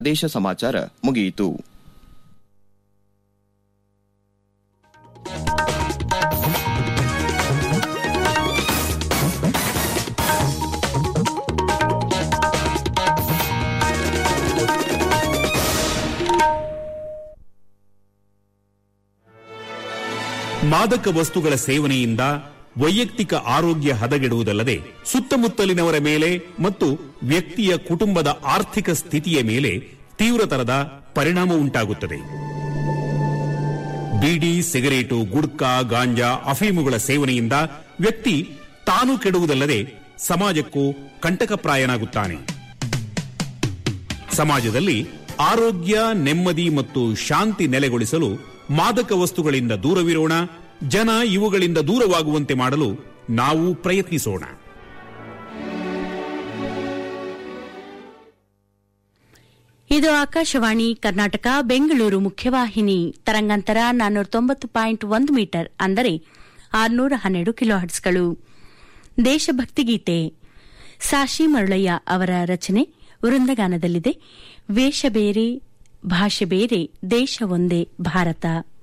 ದೇಶ ಸಮಾಚಾರ ಮುಗಿಯಿತು ಮಾದಕ ವಸ್ತುಗಳ ಸೇವನೆಯಿಂದ ವೈಯಕ್ತಿಕ ಆರೋಗ್ಯ ಹದಗೆಡುವುದಲ್ಲದೆ ಸುತ್ತಮುತ್ತಲಿನವರ ಮೇಲೆ ಮತ್ತು ವ್ಯಕ್ತಿಯ ಕುಟುಂಬದ ಆರ್ಥಿಕ ಸ್ಥಿತಿಯ ಮೇಲೆ ತೀವ್ರತರದ ಪರಿಣಾಮ ಉಂಟಾಗುತ್ತದೆ ಬೀಡಿ ಸಿಗರೇಟು ಗುಡ್ಕಾ ಗಾಂಜಾ ಅಫೀಮುಗಳ ಸೇವನೆಯಿಂದ ವ್ಯಕ್ತಿ ತಾನು ಕೆಡುವುದಲ್ಲದೆ ಸಮಾಜಕ್ಕೂ ಕಂಟಕಪ್ರಾಯನಾಗುತ್ತಾನೆ ಸಮಾಜದಲ್ಲಿ ಆರೋಗ್ಯ ನೆಮ್ಮದಿ ಮತ್ತು ಶಾಂತಿ ನೆಲೆಗೊಳಿಸಲು ಮಾದಕ ವಸ್ತುಗಳಿಂದ ದೂರವಿರೋಣ ಜನ ಇವುಗಳಿಂದ ದೂರವಾಗುವಂತೆ ಮಾಡಲು ನಾವು ಪ್ರಯತ್ನಿಸೋಣ ಇದು ಆಕಾಶವಾಣಿ ಕರ್ನಾಟಕ ಬೆಂಗಳೂರು ಮುಖ್ಯವಾಹಿನಿ ತರಂಗಾಂತರ ನಾನ್ನೂರ ತೊಂಬತ್ತು ಪಾಯಿಂಟ್ ಒಂದು ಮೀಟರ್ ಅಂದರೆ ಆರುನೂರ ಹನ್ನೆರಡು ಕಿಲೋಹರ್ಟ್ಸ್ಗಳು ದೇಶಭಕ್ತಿ ಗೀತೆ ಸಾಶಿ ಮರುಳಯ್ಯ ಅವರ ರಚನೆ ವೃಂದಗಾನದಲ್ಲಿದೆ ವೇಷ ಬೇರೆ ಭಾಷೆ ಬೇರೆ ದೇಶ ಒಂದೇ ಭಾರತ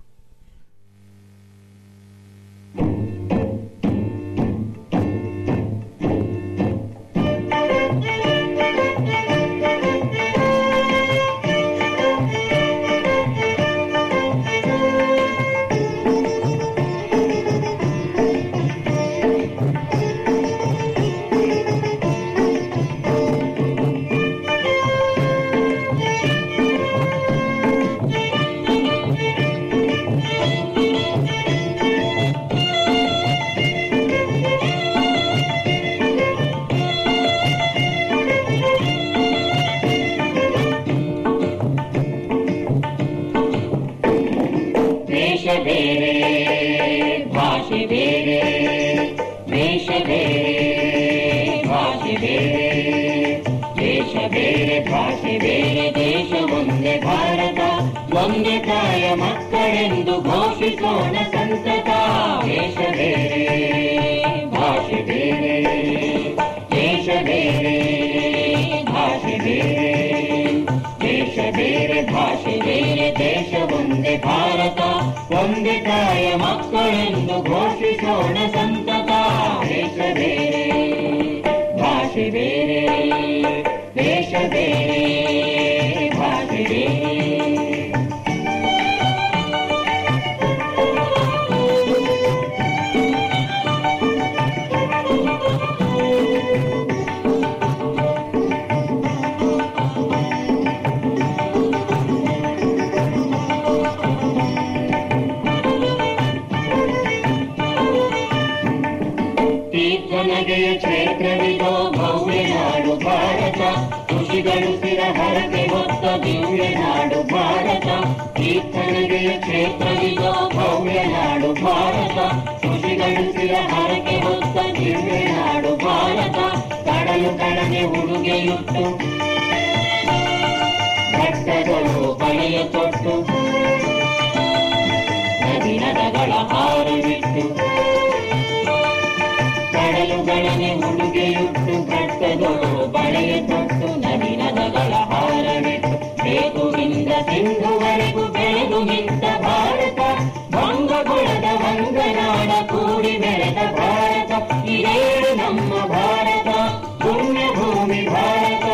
ದೇಶ ಬೇರೆ ಭಾಷೆ ಬೇರೆ ದೇಶ ಬೇರೆ ಭಾಷೆ ಬೇರೆ ದೇಶ ಬೇರೆ ಭಾಷೆ ಬೇರೆ ದೇಶ ಒಂದೇ ಭಾರತ ಒಂದೇ ತಾಯ ಮಕ್ಕಳೆಂದು ಘೋಷಿಸೋಣ ಸಂತತ ದೇಶ ಬೇರೆ ಭಾಷೆ ಬೇರೆ ದೇಶ ಬೇರೆ ಭಾಷೆ ಬೇರೆ ದೇಶ ಬೇರೆ ಭಾಷೆ ಬೇರೆ ದೇಶ ಒಂದೇ ಭಾರತ ಒಂದೇ ತಾಯ ಮಕ್ಕಳೆಂದು ಘೋಷಿಸೋಣ ಸಂತತ ದೇಶ ಬೇರೆ ಭಾಷೆ ಬೇರೆ ದೇಶ ಬೇರೆ ಭಾಷೆ ಬೇರೆ ತೀರ್ಥನಗೆಯ ಕ್ಷೇತ್ರವಿದೋ ಭವ್ಯ ನಾಡು ಭಾರತ ಋಷಿಗಳು ಸ್ಥಿರ ಹರಕೆ ಹೊತ್ತ ದಿವ್ಯ ನಾಡು ಭಾರತ ತೀರ್ಥನಗೆಯ ಕ್ಷೇತ್ರವಿದೋ ಭವ್ಯ ನಾಡು ಭಾರತ ಋಷಿಗಳು ಸ್ಥಿರ ಹರಕೆ ಹೊತ್ತ ದಿವ್ಯ ನಾಡು ಭಾರತ ಕಡಲು ಕಡಗೆ ಉಡುಗೆಯುಟ್ಟು ಭಕ್ತಗಳು ಬಳೆಯ ತೊಟ್ಟು ನದಿ ನದಗಳ ಹಾರವಿಟ್ಟು ಕಡಲುಗಳನೆ ಉಡುಗೆಯುಟ್ಟು ಭಕ್ತಗಳು ಬಳೆಯ ತೊಟ್ಟು ನದಿ ನದಗಳ ಹಾರವಿಟ್ಟು ಬೇಗುವಿಂದ ಸಿಂಧುವರೆಗೂ ಬೆಳೆದು ನಿಂತ ಭಾರತ ಭಂಗಗೊಳದ ವಂಗನಾಡ ಕೂಡಿ ಬೆಳೆದ ಭಾರತ ಇದೇ ನಮ್ಮ ಭಾರತ ಪುಣ್ಯ ಭೂಮಿ ಭಾರತ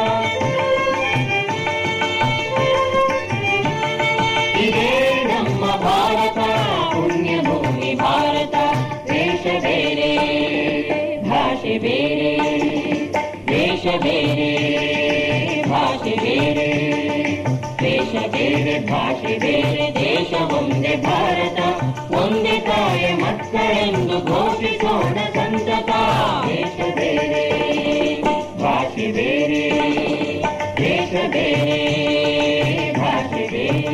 ಇದೇ ನಮ್ಮ ಭಾರತ ಪುಣ್ಯ ಭೂಮಿ ಭಾರತ ದೇಶ ಬೇರೆ ಭಾಷೆ ಬೇರೆ ದೇಶ ಬೇರೆ ಭಾಷೆ ಬೇರೆ ದೇಶ ಬೇರೆ ಭಾಷೆ ಬೇರೆ ದೇಶ ಒಂದೇ ಭಾರತ ಒಂದೇ ತಾಯ ಮಕ್ಕಳೆಂದು ಘೋಷಿಸೋಣ ಸಂತತ ದೇಶ ಬೇರೆ ಭಾಷೆ ಬೇರೆ ದೇಶ ಬೇರೆ ಭಾಷೆ ಬೇರೆ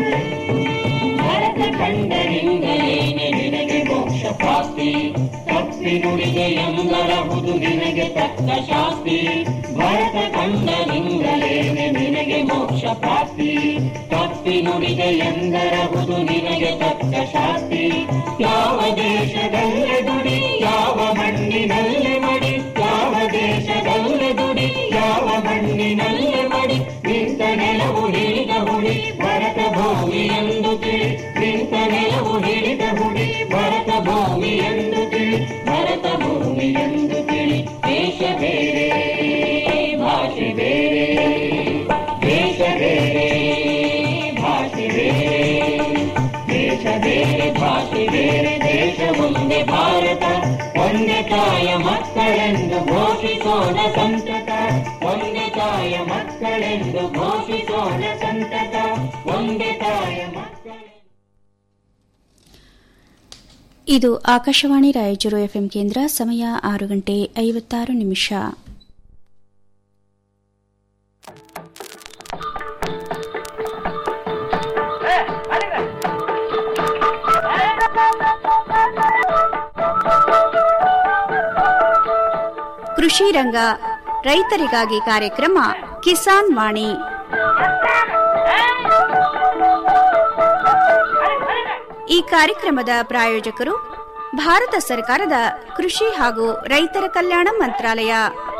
ಭರತ ಕಂಡರಿಂದಲೇನೆ ನಿನಗೆ ಮೋಕ್ಷ ಪ್ರಾಪ್ತಿ ತಪ್ಪ ತಪ್ಪಿ ನುಡಿಗೆ ಎಂದರಹುದು ನಿನಗೆ ತಕ್ಕ ಶಾಸ್ತಿ ಭರತ ಕಂಡನಿಂದಲೇನೆ ನಿನಗೆ ಮೋಕ್ಷ ಪ್ರಾಪ್ತಿ ತಪ್ಪಿ ನುಡಿಗೆ ಎಂದರಹುದು ನಿನಗೆ ತಕ್ಕ ಶಾಸ್ತಿ ಯಾವ ದೇಶದಲ್ಲೇ ದುಡಿ ಯಾವ ಮಣ್ಣಿನಲ್ಲೇ ಮಡಿ ಯಾವ ದೇಶದಲ್ಲೇ ದುಡಿ ಯಾವ ಮಣ್ಣಿನಲ್ಲೇ ಮಡಿ ನಿಂತ ನೆಲವು ಹಿಡಿದ ಹುಡಿ ಭರತ ಭೂಮಿ ಎಂದು ತಿಳಿ ನಿಂತ ನೆಲವು ಹಿಡಿದ ಹುಡಿ ಭರತ ಭೂಮಿ ಎಂದು ತಿಳಿ ಭರತ ಭೂಮಿ ಎಂದು ತಿಳಿ ದೇಶ ಬೇರೆ ಭಾಷೆ ಬೇರೆ ದೇಶ ಬೇರೆ ಭಾಷೆ ಬೇರೆ ದೇಶ ಬೇರೆ ಭಾಷೆ ಬೇರೆ ದೇಶ ಮುಂದೆ ಭಾರತ ಒಂದೇ ತಾಯ ಮಕ್ಕಳೆಂದು ಘೋಷಿಸೋಣ ಸಂತತ ಒಂದೇ ತಾಯ ಮಕ್ಕಳೆಂದು ಘೋಷಿಸೋಣ ಸಂತತ ಒಂದೇ ತಾಯ ಮಕ್ಕಳೆಂದು ಇದು ಆಕಾಶವಾಣಿ ರಾಯಚೂರು ಎಫ್ಎಂ ಕೇಂದ್ರ ಸಮಯ ಆರು ಗಂಟೆ ಐವತ್ತಾರು ನಿಮಿಷ ಕೃಷಿ ರಂಗ ರೈತರಿಗಾಗಿ ಕಾರ್ಯಕ್ರಮ ಕಿಸಾನ್ ವಾಣಿ ಈ ಕಾರ್ಯಕ್ರಮದ ಪ್ರಾಯೋಜಕರು ಭಾರತ ಸರ್ಕಾರದ ಕೃಷಿ ಹಾಗೂ ರೈತರ ಕಲ್ಯಾಣ ಮಂತ್ರಾಲಯ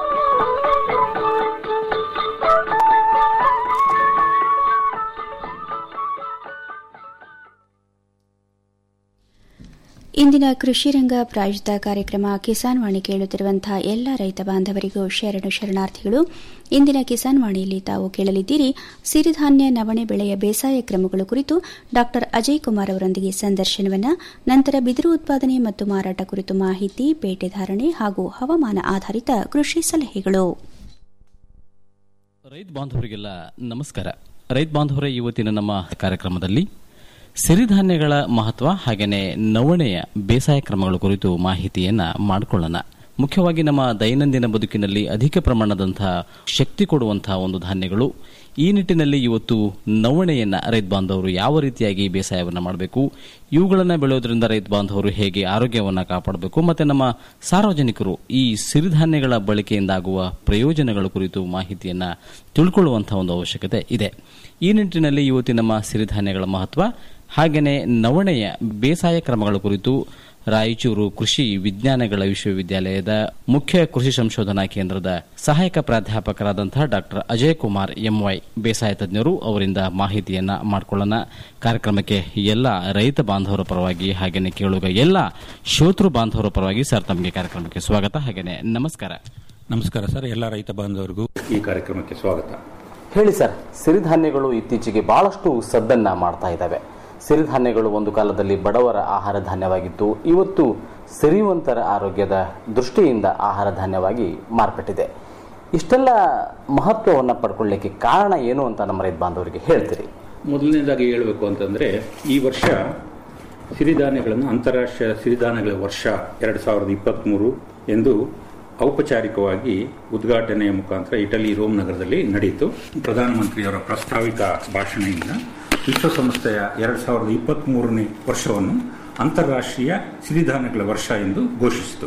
ಇಂದಿನ ಕೃಷಿ ರಂಗ ಪ್ರಾಯೋಜಿತ ಕಾರ್ಯಕ್ರಮ ಕಿಸಾನ್ ವಾಣಿ ಕೇಳುತ್ತಿರುವಂತಹ ಎಲ್ಲ ರೈತ ಬಾಂಧವರಿಗೂ ಶರಣು ಶರಣಾರ್ಥಿಗಳು ಇಂದಿನ ಕಿಸಾನ್ ವಾಣಿಯಲ್ಲಿ ತಾವು ಕೇಳಲಿದ್ದೀರಿ ಸಿರಿಧಾನ್ಯ ನವಣೆ ಬೆಳೆಯ ಬೇಸಾಯ ಕ್ರಮಗಳು ಕುರಿತು ಡಾ ಅಜಯ್ ಕುಮಾರ್ ಅವರೊಂದಿಗೆ ಸಂದರ್ಶನವನ್ನ ನಂತರ ಬಿದಿರು ಉತ್ಪಾದನೆ ಮತ್ತು ಮಾರಾಟ ಕುರಿತು ಮಾಹಿತಿ ಪೇಟೆ ಧಾರಣೆ ಹಾಗೂ ಹವಾಮಾನ ಆಧಾರಿತ ಕೃಷಿ ಸಲಹೆಗಳು ರೈತ ಬಾಂಧವರಿಗೆಲ್ಲ ನಮಸ್ಕಾರ ರೈತ ಬಾಂಧವರೇ ಇವತ್ತಿನ ನಮ್ಮ ಕಾರ್ಯಕ್ರಮದಲ್ಲಿ ಸಿರಿಧಾನ್ಯಗಳ ಮಹತ್ವ ಹಾಗೆಯೇ ನವಣೆಯ ಬೇಸಾಯ ಕ್ರಮಗಳ ಕುರಿತು ಮಾಹಿತಿಯನ್ನ ಮಾಡಿಕೊಳ್ಳೋಣ ಮುಖ್ಯವಾಗಿ ನಮ್ಮ ದೈನಂದಿನ ಬದುಕಿನಲ್ಲಿ ಅಧಿಕ ಪ್ರಮಾಣದಂತಹ ಶಕ್ತಿ ಕೊಡುವಂತಹ ಒಂದು ಧಾನ್ಯಗಳು ಈ ನಿಟ್ಟಿನಲ್ಲಿ ಇವತ್ತು ನವಣೆಯನ್ನ ರೈತ ಬಾಂಧವರು ಯಾವ ರೀತಿಯಾಗಿ ಬೇಸಾಯವನ್ನು ಮಾಡಬೇಕು ಇವುಗಳನ್ನು ಬೆಳೆಯೋದ್ರಿಂದ ರೈತ ಬಾಂಧವರು ಹೇಗೆ ಆರೋಗ್ಯವನ್ನು ಕಾಪಾಡಬೇಕು ಮತ್ತೆ ನಮ್ಮ ಸಾರ್ವಜನಿಕರು ಈ ಸಿರಿಧಾನ್ಯಗಳ ಬಳಕೆಯಿಂದಾಗುವ ಪ್ರಯೋಜನಗಳ ಕುರಿತು ಮಾಹಿತಿಯನ್ನ ತಿಳ್ಕೊಳ್ಳುವಂತಹ ಒಂದು ಅವಶ್ಯಕತೆ ಇದೆ ಈ ನಿಟ್ಟಿನಲ್ಲಿ ಇವತ್ತು ನಮ್ಮ ಸಿರಿಧಾನ್ಯಗಳ ಮಹತ್ವ ಹಾಗೆಯೇ ನವಣೆಯ ಬೇಸಾಯ ಕ್ರಮಗಳ ಕುರಿತು ರಾಯಚೂರು ಕೃಷಿ ವಿಜ್ಞಾನಗಳ ವಿಶ್ವವಿದ್ಯಾಲಯದ ಮುಖ್ಯ ಕೃಷಿ ಸಂಶೋಧನಾ ಕೇಂದ್ರದ ಸಹಾಯಕ ಪ್ರಾಧ್ಯಾಪಕರಾದಂತಹ ಡಾಕ್ಟರ್ ಅಜಯ್ ಕುಮಾರ್ ಎಂವೈ ಬೇಸಾಯ ತಜ್ಞರು ಅವರಿಂದ ಮಾಹಿತಿಯನ್ನ ಮಾಡಿಕೊಳ್ಳೋಣ ಕಾರ್ಯಕ್ರಮಕ್ಕೆ ಎಲ್ಲ ರೈತ ಬಾಂಧವರ ಪರವಾಗಿ ಹಾಗೆಯೇ ಕೇಳುಗ ಎಲ್ಲ ಶ್ರೋತೃ ಬಾಂಧವರ ಪರವಾಗಿ ಸರ್ ತಮಗೆ ಕಾರ್ಯಕ್ರಮಕ್ಕೆ ಸ್ವಾಗತ ಹಾಗೆಯೇ ನಮಸ್ಕಾರ ನಮಸ್ಕಾರ ಸರ್ ಎಲ್ಲ ರೈತ ಬಾಂಧವರಿಗೂ ಈ ಕಾರ್ಯಕ್ರಮಕ್ಕೆ ಸ್ವಾಗತ ಹೇಳಿ ಸರ್ ಸಿರಿಧಾನ್ಯಗಳು ಇತ್ತೀಚೆಗೆ ಬಹಳಷ್ಟು ಸದ್ದನ್ನ ಮಾಡ್ತಾ ಇದ್ದಾವೆ ಸಿರಿಧಾನ್ಯಗಳು ಒಂದು ಕಾಲದಲ್ಲಿ ಬಡವರ ಆಹಾರ ಧಾನ್ಯವಾಗಿತ್ತು ಇವತ್ತು ಸಿರಿವಂತರ ಆರೋಗ್ಯದ ದೃಷ್ಟಿಯಿಂದ ಆಹಾರ ಧಾನ್ಯವಾಗಿ ಮಾರ್ಪಟ್ಟಿದೆ ಇಷ್ಟೆಲ್ಲ ಮಹತ್ವವನ್ನು ಪಡ್ಕೊಳ್ಳಿಕ್ಕೆ ಕಾರಣ ಏನು ಅಂತ ನಮ್ಮ ರೈತ ಬಾಂಧವರಿಗೆ ಹೇಳ್ತೀರಿ ಮೊದಲನೇದಾಗಿ ಹೇಳಬೇಕು ಅಂತಂದ್ರೆ ಈ ವರ್ಷ ಸಿರಿಧಾನ್ಯಗಳನ್ನು ಅಂತಾರಾಷ್ಟ್ರೀಯ ಸಿರಿಧಾನ್ಯಗಳ ವರ್ಷ ಎರಡು ಸಾವಿರದ ಇಪ್ಪತ್ತ್ಮೂರು ಎಂದು ಔಪಚಾರಿಕವಾಗಿ ಉದ್ಘಾಟನೆಯ ಮುಖಾಂತರ ಇಟಲಿ ರೋಮ್ ನಗರದಲ್ಲಿ ನಡೆಯಿತು ಪ್ರಧಾನಮಂತ್ರಿಯವರ ಪ್ರಸ್ತಾವಿಕ ಭಾಷಣದಿಂದ ವಿಶ್ವಸಂಸ್ಥೆಯ ಎರಡು ಸಾವಿರದ ಇಪ್ಪತ್ತ್ಮೂರನೇ ವರ್ಷವನ್ನು ಅಂತಾರಾಷ್ಟ್ರೀಯ ಸಿರಿಧಾನ್ಯಗಳ ವರ್ಷ ಎಂದು ಘೋಷಿಸಿತು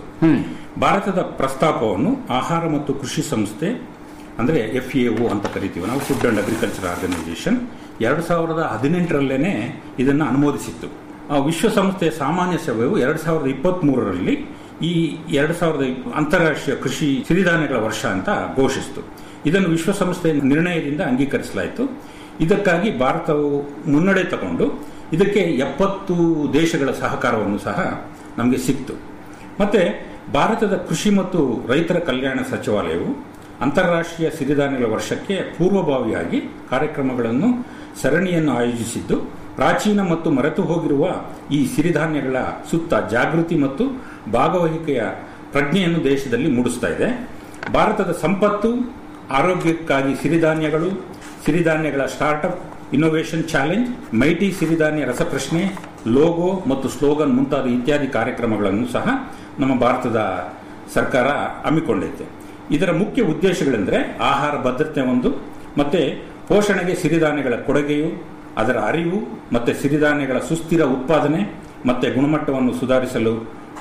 ಭಾರತದ ಪ್ರಸ್ತಾಪವನ್ನು ಆಹಾರ ಮತ್ತು ಕೃಷಿ ಸಂಸ್ಥೆ ಅಂದರೆ ಎಫ್ ಎ ಅಂತ ಕರಿತೀವಿ ನಾವು ಫುಡ್ ಅಂಡ್ ಅಗ್ರಿಕಲ್ಚರ್ ಆರ್ಗನೈಸೇಷನ್ ಎರಡು ಸಾವಿರದ ಹದಿನೆಂಟರಲ್ಲೇನೆ ಇದನ್ನು ಅನುಮೋದಿಸಿತ್ತು ಆ ವಿಶ್ವಸಂಸ್ಥೆಯ ಸಾಮಾನ್ಯ ಸಭೆಯು ಎರಡು ಸಾವಿರದ ಇಪ್ಪತ್ತ್ ಮೂರರಲ್ಲಿ ಈ ಎರಡು ಸಾವಿರದ ಅಂತಾರಾಷ್ಟ್ರೀಯ ಕೃಷಿ ಸಿರಿಧಾನ್ಯಗಳ ವರ್ಷ ಅಂತ ಘೋಷಿಸಿತು ಇದನ್ನು ವಿಶ್ವಸಂಸ್ಥೆಯ ನಿರ್ಣಯದಿಂದ ಅಂಗೀಕರಿಸಲಾಯಿತು ಇದಕ್ಕಾಗಿ ಭಾರತವು ಮುನ್ನಡೆ ತಗೊಂಡು ಇದಕ್ಕೆ ಎಪ್ಪತ್ತು ದೇಶಗಳ ಸಹಕಾರವನ್ನು ಸಹ ನಮಗೆ ಸಿಕ್ತು ಮತ್ತೆ ಭಾರತದ ಕೃಷಿ ಮತ್ತು ರೈತರ ಕಲ್ಯಾಣ ಸಚಿವಾಲಯವು ಅಂತಾರಾಷ್ಟ್ರೀಯ ಸಿರಿಧಾನ್ಯಗಳ ವರ್ಷಕ್ಕೆ ಪೂರ್ವಭಾವಿಯಾಗಿ ಕಾರ್ಯಕ್ರಮಗಳನ್ನು ಸರಣಿಯನ್ನು ಆಯೋಜಿಸಿದ್ದು ಪ್ರಾಚೀನ ಮತ್ತು ಮರೆತು ಹೋಗಿರುವ ಈ ಸಿರಿಧಾನ್ಯಗಳ ಸುತ್ತ ಜಾಗೃತಿ ಮತ್ತು ಭಾಗವಹಿಕೆಯ ಪ್ರಜ್ಞೆಯನ್ನು ದೇಶದಲ್ಲಿ ಮೂಡಿಸ್ತಾ ಇದೆ ಭಾರತದ ಸಂಪತ್ತು ಆರೋಗ್ಯಕ್ಕಾಗಿ ಸಿರಿಧಾನ್ಯಗಳು ಸಿರಿಧಾನ್ಯಗಳ ಸ್ಟಾರ್ಟ್ಅಪ್ ಇನ್ನೋವೇಷನ್ ಚಾಲೆಂಜ್ ಮೈಟಿ ಸಿರಿಧಾನ್ಯ ರಸಪ್ರಶ್ನೆ ಲೋಗೋ ಮತ್ತು ಸ್ಲೋಗನ್ ಮುಂತಾದ ಇತ್ಯಾದಿ ಕಾರ್ಯಕ್ರಮಗಳನ್ನು ಸಹ ನಮ್ಮ ಭಾರತದ ಸರ್ಕಾರ ಹಮ್ಮಿಕೊಂಡೈತೆ ಇದರ ಮುಖ್ಯ ಉದ್ದೇಶಗಳೆಂದರೆ ಆಹಾರ ಭದ್ರತೆ ಒಂದು ಮತ್ತೆ ಪೋಷಣೆಗೆ ಸಿರಿಧಾನ್ಯಗಳ ಕೊಡುಗೆಯು ಅದರ ಅರಿವು ಮತ್ತೆ ಸಿರಿಧಾನ್ಯಗಳ ಸುಸ್ಥಿರ ಉತ್ಪಾದನೆ ಮತ್ತೆ ಗುಣಮಟ್ಟವನ್ನು ಸುಧಾರಿಸಲು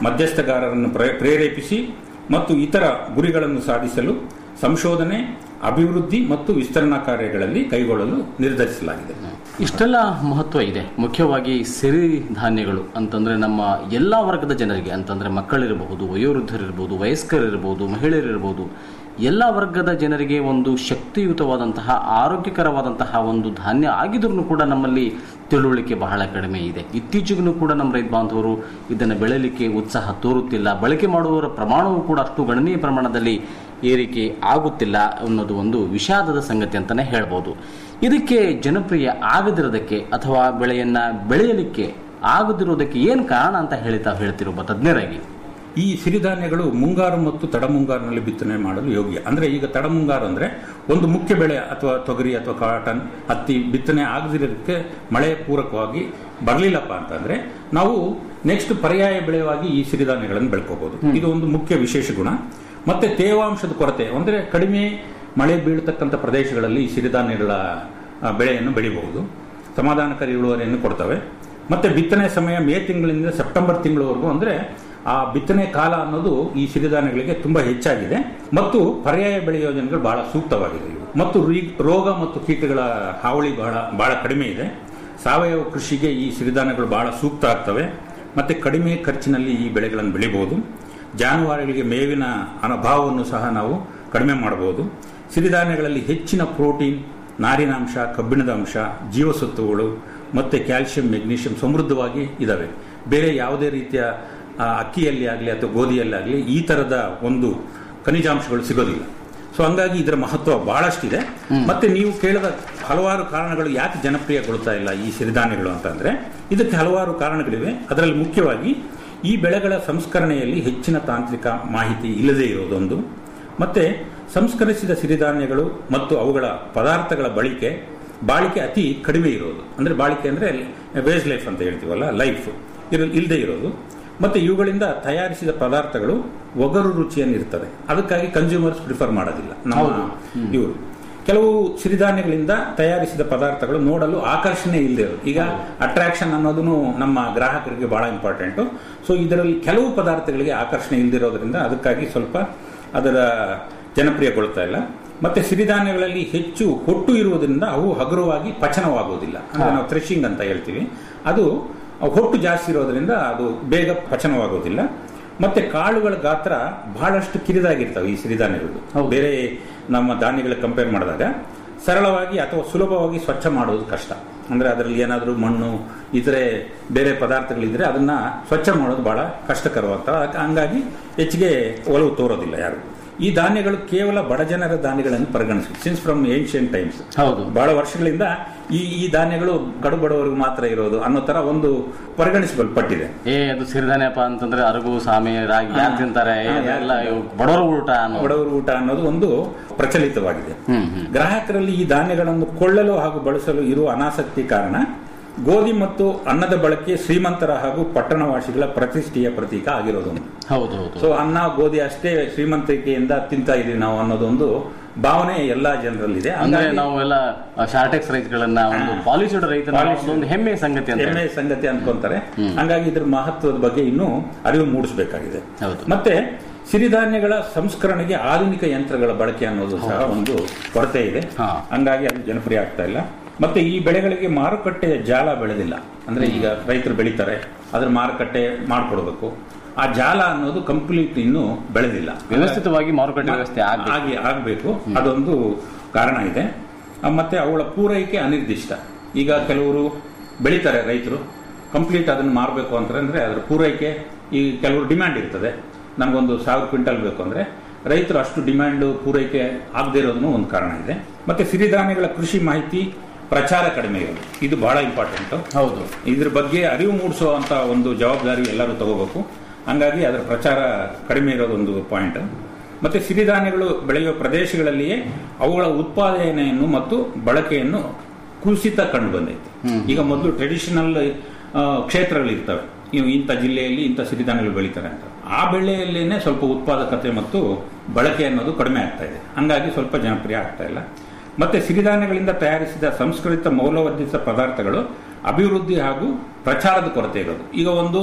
ಮಧ್ಯಸ್ಥಗಾರರನ್ನು ಪ್ರ- ಪ್ರೇರೇಪಿಸಿ ಮತ್ತು ಇತರ ಗುರಿಗಳನ್ನು ಸಾಧಿಸಲು ಸಂಶೋಧನೆ ಅಭಿವೃದ್ಧಿ ಮತ್ತು ವಿಸ್ತರಣಾ ಕಾರ್ಯಗಳಲ್ಲಿ ಕೈಗೊಳ್ಳಲು ನಿರ್ಧರಿಸಲಾಗಿದೆ ಇಷ್ಟೆಲ್ಲ ಮಹತ್ವ ಇದೆ ಮುಖ್ಯವಾಗಿ ಸಿರಿಧಾನ್ಯಗಳು ಅಂತಂದ್ರೆ ನಮ್ಮ ಎಲ್ಲಾ ವರ್ಗದ ಜನರಿಗೆ ಅಂತಂದ್ರೆ ಮಕ್ಕಳಿರಬಹುದು ವಯೋವೃದ್ಧರಿರಬಹುದು ವಯಸ್ಕರಿರಬಹುದು ಮಹಿಳೆಯರಿರಬಹುದು ಎಲ್ಲ ವರ್ಗದ ಜನರಿಗೆ ಒಂದು ಶಕ್ತಿಯುತವಾದಂತಹ ಆರೋಗ್ಯಕರವಾದಂತಹ ಒಂದು ಧಾನ್ಯ ಆಗಿದ್ರೂ ಕೂಡ ನಮ್ಮಲ್ಲಿ ತಿಳುವಳಿಕೆ ಬಹಳ ಕಡಿಮೆ ಇದೆ ಇತ್ತೀಚೆಗೂ ಕೂಡ ನಮ್ಮ ರೈತ ಬಾಂಧವರು ಇದನ್ನು ಬೆಳೆಯಲಿಕ್ಕೆ ಉತ್ಸಾಹ ತೋರುತ್ತಿಲ್ಲ ಬಳಕೆ ಮಾಡುವವರ ಪ್ರಮಾಣವೂ ಕೂಡ ಅಷ್ಟು ಗಣನೀಯ ಪ್ರಮಾಣದಲ್ಲಿ ಏರಿಕೆ ಆಗುತ್ತಿಲ್ಲ ಅನ್ನೋದು ಒಂದು ವಿಷಾದದ ಸಂಗತಿ ಅಂತಾನೆ ಹೇಳ್ಬೋದು ಇದಕ್ಕೆ ಜನಪ್ರಿಯ ಆಗದಿರೋದಕ್ಕೆ ಅಥವಾ ಬೆಳೆಯನ್ನ ಬೆಳೆಯಲಿಕ್ಕೆ ಆಗದಿರೋದಕ್ಕೆ ಏನು ಕಾರಣ ಅಂತ ಹೇಳಿ ತಾವು ಹೇಳ್ತಿರೋ ತಜ್ಞರಾಗಿ ಈ ಸಿರಿಧಾನ್ಯಗಳು ಮುಂಗಾರು ಮತ್ತು ತಡಮುಂಗಾರಿನಲ್ಲಿ ಬಿತ್ತನೆ ಮಾಡಲು ಯೋಗ್ಯ ಅಂದ್ರೆ ಈಗ ತಡಮುಂಗಾರು ಅಂದ್ರೆ ಒಂದು ಮುಖ್ಯ ಬೆಳೆ ಅಥವಾ ತೊಗರಿ ಅಥವಾ ಕಾಟನ್ ಹತ್ತಿ ಬಿತ್ತನೆ ಆಗದಿರೋದಕ್ಕೆ ಮಳೆ ಪೂರಕವಾಗಿ ಬರಲಿಲ್ಲಪ್ಪ ಅಂತಂದ್ರೆ ನಾವು ನೆಕ್ಸ್ಟ್ ಪರ್ಯಾಯ ಬೆಳೆಯಾಗಿ ಈ ಸಿರಿಧಾನ್ಯಗಳನ್ನು ಬೆಳ್ಕೋಬಹುದು ಇದು ಒಂದು ಮುಖ್ಯ ವಿಶೇಷ ಗುಣ ಮತ್ತೆ ತೇವಾಂಶದ ಕೊರತೆ ಅಂದ್ರೆ ಕಡಿಮೆ ಮಳೆ ಬೀಳತಕ್ಕಂಥ ಪ್ರದೇಶಗಳಲ್ಲಿ ಈ ಸಿರಿಧಾನ್ಯಗಳ ಆ, ಬೆಳೆಯನ್ನು ಬೆಳಿಬಹುದು ಸಮಾಧಾನಕಾರಿ ಇಳುವರಿಯನ್ನು ಕೊಡ್ತವೆ ಮತ್ತೆ ಬಿತ್ತನೆ ಸಮಯ ಮೇ ತಿಂಗಳಿಂದ ಸೆಪ್ಟೆಂಬರ್ ತಿಂಗಳವರೆಗೂ ಅಂದ್ರೆ ಆ ಬಿತ್ತನೆ ಕಾಲ ಅನ್ನೋದು ಈ ಸಿರಿಧಾನ್ಯಗಳಿಗೆ ತುಂಬಾ ಹೆಚ್ಚಾಗಿದೆ ಮತ್ತು ಪರ್ಯಾಯ ಬೆಳೆ ಯೋಜನೆಗಳು ಬಹಳ ಸೂಕ್ತವಾಗಿದೆ ಇವು ಮತ್ತು ರೀ- ರೋಗ ಮತ್ತು ಕೀಟಗಳ ಹಾವಳಿ ಬಹಳ ಬಹಳ ಕಡಿಮೆ ಇದೆ ಸಾವಯವ ಕೃಷಿಗೆ ಈ ಸಿರಿಧಾನ್ಯಗಳು ಬಹಳ ಸೂಕ್ತ ಆಗ್ತವೆ ಮತ್ತೆ ಕಡಿಮೆ ಖರ್ಚಿನಲ್ಲಿ ಈ ಬೆಳೆಗಳನ್ನು ಬೆಳಿಬಹುದು ಜಾನುವಾರುಗಳಿಗೆ ಮೇವಿನ ಅನುಭಾವವನ್ನು ಸಹ ನಾವು ಕಡಿಮೆ ಮಾಡಬಹುದು ಸಿರಿಧಾನ್ಯಗಳಲ್ಲಿ ಹೆಚ್ಚಿನ ಪ್ರೋಟೀನ್ ನಾರಿನಾಂಶ ಕಬ್ಬಿಣದ ಅಂಶ ಜೀವಸತ್ವಗಳು ಮತ್ತೆ ಕ್ಯಾಲ್ಸಿಯಂ ಮೆಗ್ನೀಷಿಯಂ ಸಮೃದ್ಧವಾಗಿ ಇದಾವೆ ಬೇರೆ ಯಾವುದೇ ರೀತಿಯ ಆ, ಅಕ್ಕಿಯಲ್ಲಿ ಆಗಲಿ ಅಥವಾ ಗೋಧಿಯಲ್ಲಿ ಆಗಲಿ ಈ ತರದ ಒಂದು ಖನಿಜಾಂಶಗಳು ಸಿಗೋದಿಲ್ಲ ಸೊ ಹಂಗಾಗಿ ಇದರ ಮಹತ್ವ ಬಹಳಷ್ಟಿದೆ ಮತ್ತೆ ನೀವು ಕೇಳಿದ ಹಲವಾರು ಕಾರಣಗಳು ಯಾಕೆ ಜನಪ್ರಿಯಗೊಳ್ತಾ ಇಲ್ಲ ಈ ಸಿರಿಧಾನ್ಯಗಳು ಅಂತಂದ್ರೆ ಇದಕ್ಕೆ ಹಲವಾರು ಕಾರಣಗಳಿವೆ ಅದರಲ್ಲಿ ಮುಖ್ಯವಾಗಿ ಈ ಬೆಳೆಗಳ ಸಂಸ್ಕರಣೆಯಲ್ಲಿ ಹೆಚ್ಚಿನ ತಾಂತ್ರಿಕ ಮಾಹಿತಿ ಇಲ್ಲದೇ ಇರೋದೊಂದು ಮತ್ತೆ ಸಂಸ್ಕರಿಸಿದ ಸಿರಿಧಾನ್ಯಗಳು ಮತ್ತು ಅವುಗಳ ಪದಾರ್ಥಗಳ ಬಳಕೆ ಬಾಳಿಕೆ ಅತಿ ಕಡಿಮೆ ಇರೋದು ಅಂದ್ರೆ ಬಾಳಿಕೆ ಅಂದ್ರೆ ವೇಜ್ ಲೈಫ್ ಅಂತ ಹೇಳ್ತೀವಲ್ಲ ಲೈಫ್ ಇರ ಇಲ್ಲದೆ ಇರೋದು ಮತ್ತೆ ಇವುಗಳಿಂದ ತಯಾರಿಸಿದ ಪದಾರ್ಥಗಳು ಒಗರು ರುಚಿಯನ್ನು ಇರ್ತದೆ ಅದಕ್ಕಾಗಿ ಕನ್ಸ್ಯೂಮರ್ಸ್ ಪ್ರಿಫರ್ ಮಾಡೋದಿಲ್ಲ ನಮ್ಮ ಇವರು ಕೆಲವು ಸಿರಿಧಾನ್ಯಗಳಿಂದ ತಯಾರಿಸಿದ ಪದಾರ್ಥಗಳು ನೋಡಲು ಆಕರ್ಷಣೆ ಇಲ್ಲದೆ ಇರೋದು ಈಗ ಅಟ್ರಾಕ್ಷನ್ ಅನ್ನೋದನ್ನು ನಮ್ಮ ಗ್ರಾಹಕರಿಗೆ ಬಹಳ ಇಂಪಾರ್ಟೆಂಟ್ ಸೊ ಇದರಲ್ಲಿ ಕೆಲವು ಪದಾರ್ಥಗಳಿಗೆ ಆಕರ್ಷಣೆ ಇಲ್ಲದಿರೋದ್ರಿಂದ ಅದಕ್ಕಾಗಿ ಸ್ವಲ್ಪ ಅದರ ಜನಪ್ರಿಯಗೊಳ್ತಾ ಇಲ್ಲ ಮತ್ತೆ ಸಿರಿಧಾನ್ಯಗಳಲ್ಲಿ ಹೆಚ್ಚು ಹೊಟ್ಟು ಇರುವುದರಿಂದ ಅವು ಹಗುರವಾಗಿ ಪಚನವಾಗುವುದಿಲ್ಲ ಅಂದ್ರೆ ನಾವು ಥ್ರೆಶಿಂಗ್ ಅಂತ ಹೇಳ್ತೀವಿ ಅದು ಹೊಟ್ಟು ಜಾಸ್ತಿ ಇರೋದ್ರಿಂದ ಅದು ಬೇಗ ಪಚನವಾಗೋದಿಲ್ಲ ಮತ್ತೆ ಕಾಳುಗಳ ಗಾತ್ರ ಬಹಳಷ್ಟು ಕಿರಿದಾಗಿರ್ತವೆ ಈ ಸಿರಿಧಾನ್ಯಗಳು ಬೇರೆ ನಮ್ಮ ಧಾನ್ಯಗಳ ಕಂಪೇರ್ ಮಾಡಿದಾಗ ಸರಳವಾಗಿ ಅಥವಾ ಸುಲಭವಾಗಿ ಸ್ವಚ್ಛ ಮಾಡೋದು ಕಷ್ಟ ಅಂದ್ರೆ ಅದರಲ್ಲಿ ಏನಾದರೂ ಮಣ್ಣು ಇತರೆ ಬೇರೆ ಪದಾರ್ಥಗಳಿದ್ರೆ ಅದನ್ನ ಸ್ವಚ್ಛ ಮಾಡೋದು ಬಹಳ ಕಷ್ಟಕರವಾಗ್ತ ಹಂಗಾಗಿ ಹೆಚ್ಚಿಗೆ ಒಲವು ತೋರೋದಿಲ್ಲ ಯಾರು ಈ ಧಾನ್ಯಗಳು ಕೇವಲ ಬಡಜನರ ಧಾನ್ಯಗಳನ್ನು ಪರಿಗಣಿಸಿ ಸಿನ್ಸ್ ಫ್ರಮ್ ಏನ್ಷಿಯನ್ ಟೈಮ್ಸ್ ಹೌದು. ಬಹಳ ವರ್ಷಗಳಿಂದ ಈ ಈ ಧಾನ್ಯಗಳು ಕಡು ಬಡವರಿಗೆ ಮಾತ್ರ ಇರೋದು ಅನ್ನೋ ತರ ಒಂದು ಪರಿಗಣಿಸಲ್ಪಟ್ಟಿದೆ ಏ ಅದು ಸಿರಿಧಾನ್ಯಪ್ಪ ಅಂತಂದ್ರೆ ಅರಗು ಸಾಮೆ ರಾಗಿ ಯಾರು ತಿಂತಾರೆ ಏ, ಹಾ, ಯಾರ್ ಅದೆಲ್ಲ ಇವು ಬಡವರ ಊಟ ಅನ್ನೋ ಬಡವರ ಊಟ ಅನ್ನೋದು ಒಂದು ಪ್ರಚಲಿತವಾಗಿದೆ ಹ್ಮ್ ಹ್ಮ್ ಗ್ರಾಹಕರಲ್ಲಿ ಈ ಧಾನ್ಯಗಳನ್ನು ಕೊಳ್ಳಲು ಹಾಗೂ ಬಳಸಲು ಇರುವ ಅನಾಸಕ್ತಿ ಕಾರಣ ಗೋಧಿ ಮತ್ತು ಅನ್ನದ ಬಳಕೆ ಶ್ರೀಮಂತರ ಹಾಗೂ ಪಟ್ಟಣವಾಸಿಗಳ ಪ್ರತಿಷ್ಠೆಯ ಪ್ರತೀಕ ಆಗಿರೋದು ಹೌದು ಹೌದು ಸೊ ಅನ್ನ ಗೋಧಿ ಅಷ್ಟೇ ಶ್ರೀಮಂತಿಕೆಯಿಂದ ತಿಂತಾ ಇದೀವಿ ನಾವು ಅನ್ನೋದೊಂದು ಭಾವನೆ ಎಲ್ಲಾ ಜನರಲ್ಲಿದೆ ಅಂದ್ರೆ ಹಂಗಾಗಿ ನಾವು ಎಲ್ಲ ಶಾರ್ಟೆಕ್ಸ್ ರೈತಗಳನ್ನ ಒಂದು ಪಾಲಿಸಿಡ್ ರೈತರ Polished. ಒಂದು ಹೆಮ್ಮೆ ಸಂಗತಿ ಅಂತ ಹೆಮ್ಮೆ ಹೇಳಿ. ಸಂಗತಿ ಅನ್ಕೊಂತಾರೆ ಹಂಗಾಗಿ ಇದ್ರ ಮಹತ್ವದ ಬಗ್ಗೆ ಇನ್ನೂ ಅರಿವು ಮೂಡಿಸಬೇಕಾಗಿದೆ ಹೌದು. ಮತ್ತೆ ಸಿರಿಧಾನ್ಯಗಳ ಸಂಸ್ಕರಣೆಗೆ ಆಧುನಿಕ ಯಂತ್ರಗಳ ಬಳಕೆ ಅನ್ನೋದು ಸಹ ಒಂದು ಕೊರತೆ ಇದೆ ಹಾ. ಹಂಗಾಗಿ ಅದು ಜನಪ್ರಿಯ ಆಗ್ತಾ ಇಲ್ಲ ಮತ್ತೆ ಈ ಬೆಳೆಗಳಿಗೆ ಮಾರುಕಟ್ಟೆಯ ಜಾಲ ಬೆಳೆದಿಲ್ಲ ಅಂದ್ರೆ ಈಗ ರೈತರು ಬೆಳೀತಾರೆ ಅದ್ರ ಮಾರುಕಟ್ಟೆ ಮಾಡ್ಕೊಡ್ಬೇಕು ಆ ಜಾಲ ಅನ್ನೋದು ಕಂಪ್ಲೀಟ್ ಇನ್ನೂ ಬೆಳೆದಿಲ್ಲ ವ್ಯವಸ್ಥಿತವಾಗಿ ಮಾರುಕಟ್ಟೆ ವ್ಯವಸ್ಥೆ ಆಗ್ಬೇಕು ಆಗಿ ಆಗಬೇಕು ಅದೊಂದು ಕಾರಣ ಇದೆ ಆ, ಮತ್ತೆ ಅವುಗಳ ಪೂರೈಕೆ ಅನಿರ್ದಿಷ್ಟ ಈಗ ಕೆಲವರು ಬೆಳೀತಾರೆ ರೈತರು ಕಂಪ್ಲೀಟ್ ಅದನ್ನು ಮಾರಬೇಕು ಅಂತಂದ್ರೆ ಅದರ ಪೂರೈಕೆ ಈ ಕೆಲವರು ಡಿಮ್ಯಾಂಡ್ ಇರ್ತದೆ ನಮಗೊಂದು ಸಾವಿರ ಕ್ವಿಂಟಲ್ ಬೇಕು ಅಂದ್ರೆ ರೈತರು ಅಷ್ಟು ಡಿಮ್ಯಾಂಡ್ ಪೂರೈಕೆ ಆಗದೇ ಇರೋದನ್ನು ಒಂದು ಕಾರಣ ಇದೆ ಮತ್ತೆ ಸಿರಿಧಾನ್ಯಗಳ ಕೃಷಿ ಮಾಹಿತಿ ಪ್ರಚಾರ ಕಡಿಮೆ ಇರೋದು ಇದು ಬಹಳ ಇಂಪಾರ್ಟೆಂಟ್ ಹೌದು ಇದ್ರ ಬಗ್ಗೆ ಅರಿವು ಮೂಡಿಸುವಂತ ಒಂದು ಜವಾಬ್ದಾರಿ ಎಲ್ಲರೂ ತಗೋಬೇಕು ಹಂಗಾಗಿ ಅದರ ಪ್ರಚಾರ ಕಡಿಮೆ ಇರೋದೊಂದು ಪಾಯಿಂಟ್ ಮತ್ತೆ ಸಿರಿಧಾನ್ಯಗಳು ಬೆಳೆಯುವ ಪ್ರದೇಶಗಳಲ್ಲಿಯೇ ಅವುಗಳ ಉತ್ಪಾದನೆಯನ್ನು ಮತ್ತು ಬಳಕೆಯನ್ನು ಕುಸಿತ ಕಂಡು ಬಂದೈತೆ ಈಗ ಮೊದಲು ಟ್ರೆಡಿಷನಲ್ ಕ್ಷೇತ್ರಗಳು ಇರ್ತವೆ ನೀವು ಇಂಥ ಜಿಲ್ಲೆಯಲ್ಲಿ ಇಂಥ ಸಿರಿಧಾನ್ಯಗಳು ಬೆಳೀತಾರೆ ಅಂತ ಆ ಬೆಳೆಯಲ್ಲೇನೆ ಸ್ವಲ್ಪ ಉತ್ಪಾದಕತೆ ಮತ್ತು ಬಳಕೆ ಅನ್ನೋದು ಕಡಿಮೆ ಆಗ್ತಾ ಇದೆ ಹಂಗಾಗಿ ಸ್ವಲ್ಪ ಜನಪ್ರಿಯ ಆಗ್ತಾ ಇಲ್ಲ ಮತ್ತೆ ಸಿರಿಧಾನ್ಯಗಳಿಂದ ತಯಾರಿಸಿದ ಸಂಸ್ಕೃತ ಮೌಲ್ಯವರ್ಧಿತ ಪದಾರ್ಥಗಳು ಅಭಿವೃದ್ಧಿ ಹಾಗೂ ಪ್ರಚಾರದ ಕೊರತೆ ಇರೋದು ಈಗ ಒಂದು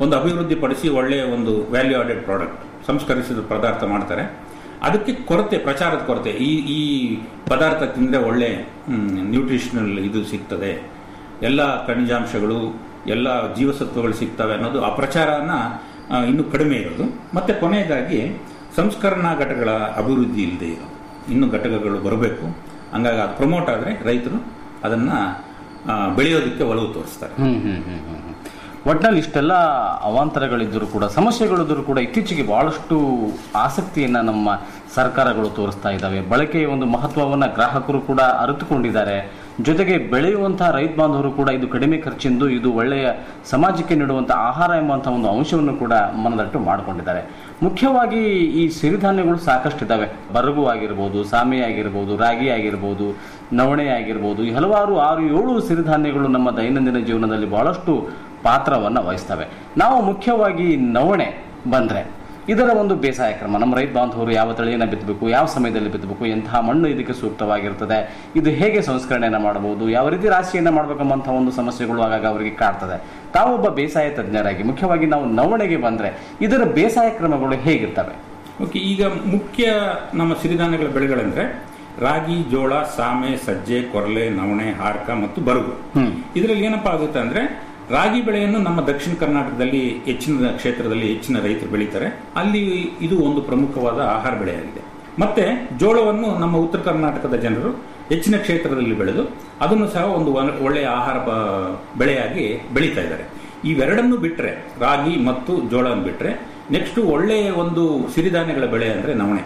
ಒಂದು ಅಭಿವೃದ್ಧಿಪಡಿಸಿ ಒಳ್ಳೆಯ ಒಂದು ವ್ಯಾಲ್ಯೂ ಆಡೆಡ್ ಪ್ರಾಡಕ್ಟ್ ಸಂಸ್ಕರಿಸಿದ ಪದಾರ್ಥ ಮಾಡ್ತಾರೆ ಅದಕ್ಕೆ ಕೊರತೆ ಪ್ರಚಾರದ ಕೊರತೆ ಈ ಈ ಪದಾರ್ಥ ತಿಂದರೆ ಒಳ್ಳೆ ನ್ಯೂಟ್ರಿಷನಲ್ ಇದು ಸಿಗ್ತದೆ ಎಲ್ಲ ಖನಿಜಾಂಶಗಳು ಎಲ್ಲ ಜೀವಸತ್ವಗಳು ಸಿಗ್ತವೆ ಅನ್ನೋದು ಆ ಪ್ರಚಾರನ ಆ, ಇನ್ನೂ ಕಡಿಮೆ ಇರೋದು ಮತ್ತೆ ಕೊನೆಯದಾಗಿ ಸಂಸ್ಕರಣಾ ಘಟಕಗಳ ಅಭಿವೃದ್ಧಿ ಇಲ್ಲದೆ ಇರೋದು ಇನ್ನು ಘಟಕಗಳು ಬರಬೇಕು ಹಂಗಾಗಿ ಅದು ಪ್ರಮೋಟ್ ಆದರೆ ರೈತರು ಅದನ್ನ ಆ, ಬೆಳೆಯೋದಕ್ಕೆ ಒಲವು ತೋರಿಸ್ತಾರೆ ಹ್ಮ್ ಹ್ಮ್ ಹ್ಮ್ ಹ್ಮ್ ಹ್ಮ್. ಒಟ್ನಲ್ಲಿ ಇಷ್ಟೆಲ್ಲ ಅವಾಂತರಗಳಿದ್ದರೂ ಕೂಡ ಸಮಸ್ಯೆಗಳಿದ್ದರೂ ಕೂಡ ಇತ್ತೀಚೆಗೆ ಬಹಳಷ್ಟು ಆಸಕ್ತಿಯನ್ನ ನಮ್ಮ ಸರ್ಕಾರಗಳು ತೋರಿಸ್ತಾ ಇದ್ದಾವೆ ಬಳಕೆಯ ಒಂದು ಮಹತ್ವವನ್ನ ಗ್ರಾಹಕರು ಕೂಡ ಅರಿತುಕೊಂಡಿದ್ದಾರೆ ಜೊತೆಗೆ ಬೆಳೆಯುವಂತಹ ರೈತ ಬಾಂಧವರು ಕೂಡ ಇದು ಕಡಿಮೆ ಖರ್ಚಿಂದು ಇದು ಒಳ್ಳೆಯ ಸಮಾಜಕ್ಕೆ ನೀಡುವಂತಹ ಆಹಾರ ಎಂಬಂತಹ ಒಂದು ಅಂಶವನ್ನು ಕೂಡ ಮನದಟ್ಟು ಮಾಡಿಕೊಂಡಿದ್ದಾರೆ ಮುಖ್ಯವಾಗಿ ಈ ಸಿರಿಧಾನ್ಯಗಳು ಸಾಕಷ್ಟಿದ್ದಾವೆ ಬರಗು ಆಗಿರ್ಬೋದು ಸಾಮೆ ಆಗಿರ್ಬೋದು ರಾಗಿ ಆಗಿರ್ಬೋದು ನವಣೆ ಆಗಿರ್ಬೋದು ಈ ಹಲವಾರು ಆರು ಏಳು ಸಿರಿಧಾನ್ಯಗಳು ನಮ್ಮ ದೈನಂದಿನ ಜೀವನದಲ್ಲಿ ಬಹಳಷ್ಟು ಪಾತ್ರವನ್ನು ವಹಿಸ್ತವೆ ನಾವು ಮುಖ್ಯವಾಗಿ ನವಣೆ ಬಂದ್ರೆ ಇದರ ಒಂದು ಬೇಸಾಯ ಕ್ರಮ ನಮ್ಮ ರೈತ ಬಾಂಧವರು ಯಾವ ತಳಿಯನ್ನು ಬಿತ್ತಬೇಕು ಯಾವ ಸಮಯದಲ್ಲಿ ಬಿತ್ತಬೇಕು ಎಂತಹ ಮಣ್ಣು ಇದಕ್ಕೆ ಸೂಕ್ತವಾಗಿರ್ತದೆ ಇದು ಹೇಗೆ ಸಂಸ್ಕರಣೆಯನ್ನು ಮಾಡಬಹುದು ಯಾವ ರೀತಿ ರಾಶಿಯನ್ನು ಮಾಡಬೇಕೆಂಬಂತಹ ಒಂದು ಸಮಸ್ಯೆಗಳು ಆಗಾಗ ಅವರಿಗೆ ಕಾಡ್ತದೆ ತಾವೊಬ್ಬ ಬೇಸಾಯ ತಜ್ಞರಾಗಿ ಮುಖ್ಯವಾಗಿ ನಾವು ನವಣೆಗೆ ಬಂದ್ರೆ ಇದರ ಬೇಸಾಯ ಕ್ರಮಗಳು ಹೇಗಿರ್ತವೆ ಓಕೆ ಈಗ ಮುಖ್ಯ ನಮ್ಮ ಸಿರಿಧಾನ್ಯಗಳ ಬೆಳೆಗಳಂದ್ರೆ ರಾಗಿ ಜೋಳ ಸಾಮೆ ಸಜ್ಜೆ ಕೊರಲೆ ನವಣೆ ಹಾರ್ಕ ಮತ್ತು ಬರುಗು ಇದರಲ್ಲಿ ಏನಪ್ಪಾ ಆಗುತ್ತೆ ಅಂದ್ರೆ ರಾಗಿ ಬೆಳೆಯನ್ನು ನಮ್ಮ ದಕ್ಷಿಣ ಕರ್ನಾಟಕದಲ್ಲಿ ಹೆಚ್ಚಿನ ಕ್ಷೇತ್ರದಲ್ಲಿ ಹೆಚ್ಚಿನ ರೈತರು ಬೆಳೀತಾರೆ ಅಲ್ಲಿ ಇದು ಒಂದು ಪ್ರಮುಖವಾದ ಆಹಾರ ಬೆಳೆಯಾಗಿದೆ ಮತ್ತೆ ಜೋಳವನ್ನು ನಮ್ಮ ಉತ್ತರ ಕರ್ನಾಟಕದ ಜನರು ಹೆಚ್ಚಿನ ಕ್ಷೇತ್ರದಲ್ಲಿ ಬೆಳೆದು ಅದನ್ನು ಸಹ ಒಂದು ಒ- ಒಳ್ಳೆಯ ಆಹಾರ ಪ- ಬೆಳೆಯಾಗಿ ಬೆಳೀತಾ ಇದ್ದಾರೆ ಇವೆರಡನ್ನು ಬಿಟ್ರೆ ರಾಗಿ ಮತ್ತು ಜೋಳವನ್ನು ಬಿಟ್ರೆ ನೆಕ್ಸ್ಟ್ ಒಳ್ಳೆಯ ಒಂದು ಸಿರಿಧಾನ್ಯಗಳ ಬೆಳೆ ಅಂದ್ರೆ ನವಣೆ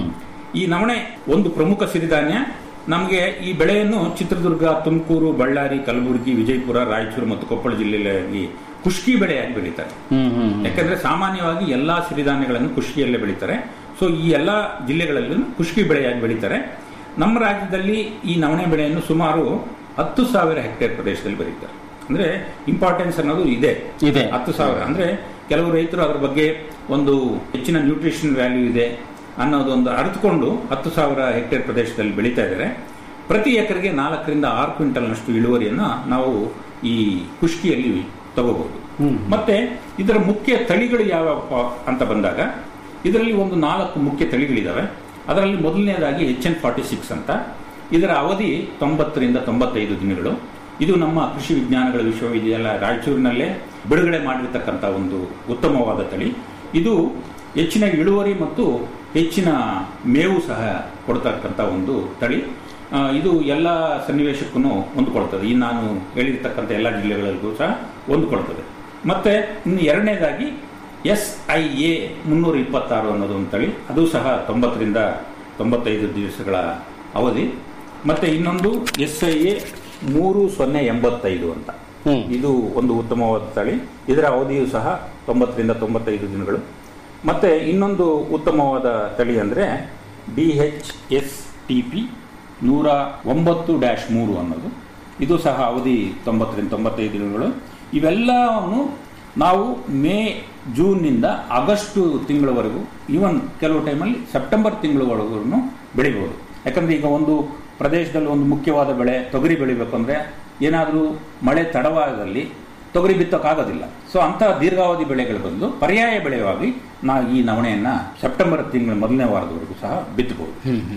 ಈ ನವಣೆ ಒಂದು ಪ್ರಮುಖ ಸಿರಿಧಾನ್ಯ ನಮಗೆ ಈ ಬೆಳೆಯನ್ನು ಚಿತ್ರದುರ್ಗ ತುಮಕೂರು ಬಳ್ಳಾರಿ ಕಲಬುರಗಿ ವಿಜಯಪುರ ರಾಯಚೂರು ಮತ್ತು ಕೊಪ್ಪಳ ಜಿಲ್ಲೆಯಲ್ಲಿ ಕುಷ್ಕಿ ಬೆಳೆಯಾಗಿ ಬೆಳೀತಾರೆ ಯಾಕಂದ್ರೆ ಸಾಮಾನ್ಯವಾಗಿ ಎಲ್ಲಾ ಸಿರಿಧಾನ್ಯಗಳನ್ನು ಕುಷ್ಕಿಯಲ್ಲೇ ಬೆಳೀತಾರೆ ಸೊ ಈ ಎಲ್ಲಾ ಜಿಲ್ಲೆಗಳಲ್ಲೂ ಕುಷ್ಕಿ ಬೆಳೆಯಾಗಿ ಬೆಳೀತಾರೆ ನಮ್ಮ ರಾಜ್ಯದಲ್ಲಿ ಈ ನವಣೆ ಬೆಳೆಯನ್ನು ಸುಮಾರು ಹತ್ತು ಸಾವಿರ ಹೆಕ್ಟೇರ್ ಪ್ರದೇಶದಲ್ಲಿ ಬೆಳೀತಾರೆ ಅಂದ್ರೆ ಇಂಪಾರ್ಟೆನ್ಸ್ ಅನ್ನೋದು ಇದೆ ಇದೆ. ಹತ್ತು ಸಾವಿರ ಅಂದ್ರೆ ಕೆಲವು ರೈತರು ಅದರ ಬಗ್ಗೆ ಒಂದು ಹೆಚ್ಚಿನ ನ್ಯೂಟ್ರಿಷನ್ ವ್ಯಾಲ್ಯೂ ಇದೆ ಅನ್ನೋದೊಂದು ಅರಿತುಕೊಂಡು ಹತ್ತು ಸಾವಿರ ಹೆಕ್ಟೇರ್ ಪ್ರದೇಶದಲ್ಲಿ ಬೆಳೀತಾ ಇದ್ದಾರೆ ಪ್ರತಿ ಎಕರೆಗೆ ನಾಲ್ಕರಿಂದ ಆರು ಕ್ವಿಂಟಲ್ನಷ್ಟು ಇಳುವರಿಯನ್ನ ನಾವು ಈ ಕುಷ್ಕಿಯಲ್ಲಿ ತಗೋಬಹುದು ಮತ್ತೆ ಇದರ ಮುಖ್ಯ ತಳಿಗಳು ಯಾವಪ್ಪ ಅಂತ ಬಂದಾಗ ಇದರಲ್ಲಿ ಒಂದು ನಾಲ್ಕು ಮುಖ್ಯ ತಳಿಗಳಿದಾವೆ ಅದರಲ್ಲಿ ಮೊದಲನೇದಾಗಿ ಎಚ್ ಎನ್ ಫಾರ್ಟಿ ಸಿಕ್ಸ್ ಅಂತ ಇದರ ಅವಧಿ ತೊಂಬತ್ತರಿಂದ ತೊಂಬತ್ತೈದು ದಿನಗಳು ಇದು ನಮ್ಮ ಕೃಷಿ ವಿಜ್ಞಾನಗಳ ವಿಶ್ವವಿದ್ಯಾಲಯ ರಾಯಚೂರಿನಲ್ಲೇ ಬಿಡುಗಡೆ ಮಾಡಿರ್ತಕ್ಕಂಥ ಒಂದು ಉತ್ತಮವಾದ ತಳಿ ಇದು ಹೆಚ್ಚಿನ ಇಳುವರಿ ಮತ್ತು ಹೆಚ್ಚಿನ ಮೇವು ಸಹ ಕೊಡ್ತಕ್ಕಂಥ ಒಂದು ತಳಿ ಆ, ಇದು ಎಲ್ಲ ಸನ್ನಿವೇಶಕ್ಕೂ ಹೊಂದ್ಕೊಳ್ತದೆ ಈ ನಾನು ಹೇಳಿರ್ತಕ್ಕಂಥ ಎಲ್ಲ ಜಿಲ್ಲೆಗಳಲ್ಲಿಗೂ ಸಹ ಹೊಂದ್ಕೊಳ್ತದೆ ಮತ್ತೆ ಇನ್ನು ಎರಡನೇದಾಗಿ ಎಸ್ ಐ ಎ ಮುನ್ನೂರ ಇಪ್ಪತ್ತಾರು ಅನ್ನೋದು ಒಂದು ತಳಿ ಅದು ಸಹ ತೊಂಬತ್ತರಿಂದ ತೊಂಬತ್ತೈದು ದಿವಸಗಳ ಅವಧಿ ಮತ್ತೆ ಇನ್ನೊಂದು ಎಸ್ ಐ ಎ ಮೂರು ಸೊನ್ನೆ ಎಂಬತ್ತೈದು ಅಂತ ಇದು ಒಂದು ಉತ್ತಮವಾದ ತಳಿ ಇದರ ಅವಧಿಯು ಸಹ ತೊಂಬತ್ತರಿಂದ ತೊಂಬತ್ತೈದು ದಿನಗಳು ಮತ್ತೆ ಇನ್ನೊಂದು ಉತ್ತಮವಾದ ತಳಿ ಅಂದರೆ D H S T P ನೂರ ಒಂಬತ್ತು ಡ್ಯಾಶ್ ಮೂರು ಅನ್ನೋದು ಇದು ಸಹ ಅವಧಿ ತೊಂಬತ್ತರಿಂದ ತೊಂಬತ್ತೈದು ದಿನಗಳು ಇವೆಲ್ಲವನ್ನು ನಾವು ಮೇ ಜೂನ್ನಿಂದ ಆಗಸ್ಟ್ ತಿಂಗಳವರೆಗೂ ಈವನ್ ಕೆಲವು ಟೈಮಲ್ಲಿ ಸೆಪ್ಟೆಂಬರ್ ತಿಂಗಳವರೆಗೂ ಬೆಳಿಬೋದು ಯಾಕಂದ್ರೆ ಈಗ ಒಂದು ಪ್ರದೇಶದಲ್ಲಿ ಒಂದು ಮುಖ್ಯವಾದ ಬೆಳೆ ತೊಗರಿ ಬೆಳಿಬೇಕು ಅಂದ್ರೆ ಏನಾದರೂ ಮಳೆ ತಡವಾದಲ್ಲಿ ತೊಗರಿ ಬಿತ್ತಕ್ಕಾಗೋದಿಲ್ಲ ಸೊ ಅಂತಹ ದೀರ್ಘಾವಧಿ ಬೆಳೆಗಳು ಬಂದು ಪರ್ಯಾಯ ಬೆಳೆಯಾಗಿ ನಾವು ಈ ನವಣೆಯನ್ನ ಸೆಪ್ಟೆಂಬರ್ ತಿಂಗಳ ಮೊದಲನೇ ವಾರದವರೆಗೂ ಸಹ ಬಿತ್ತಬಹುದು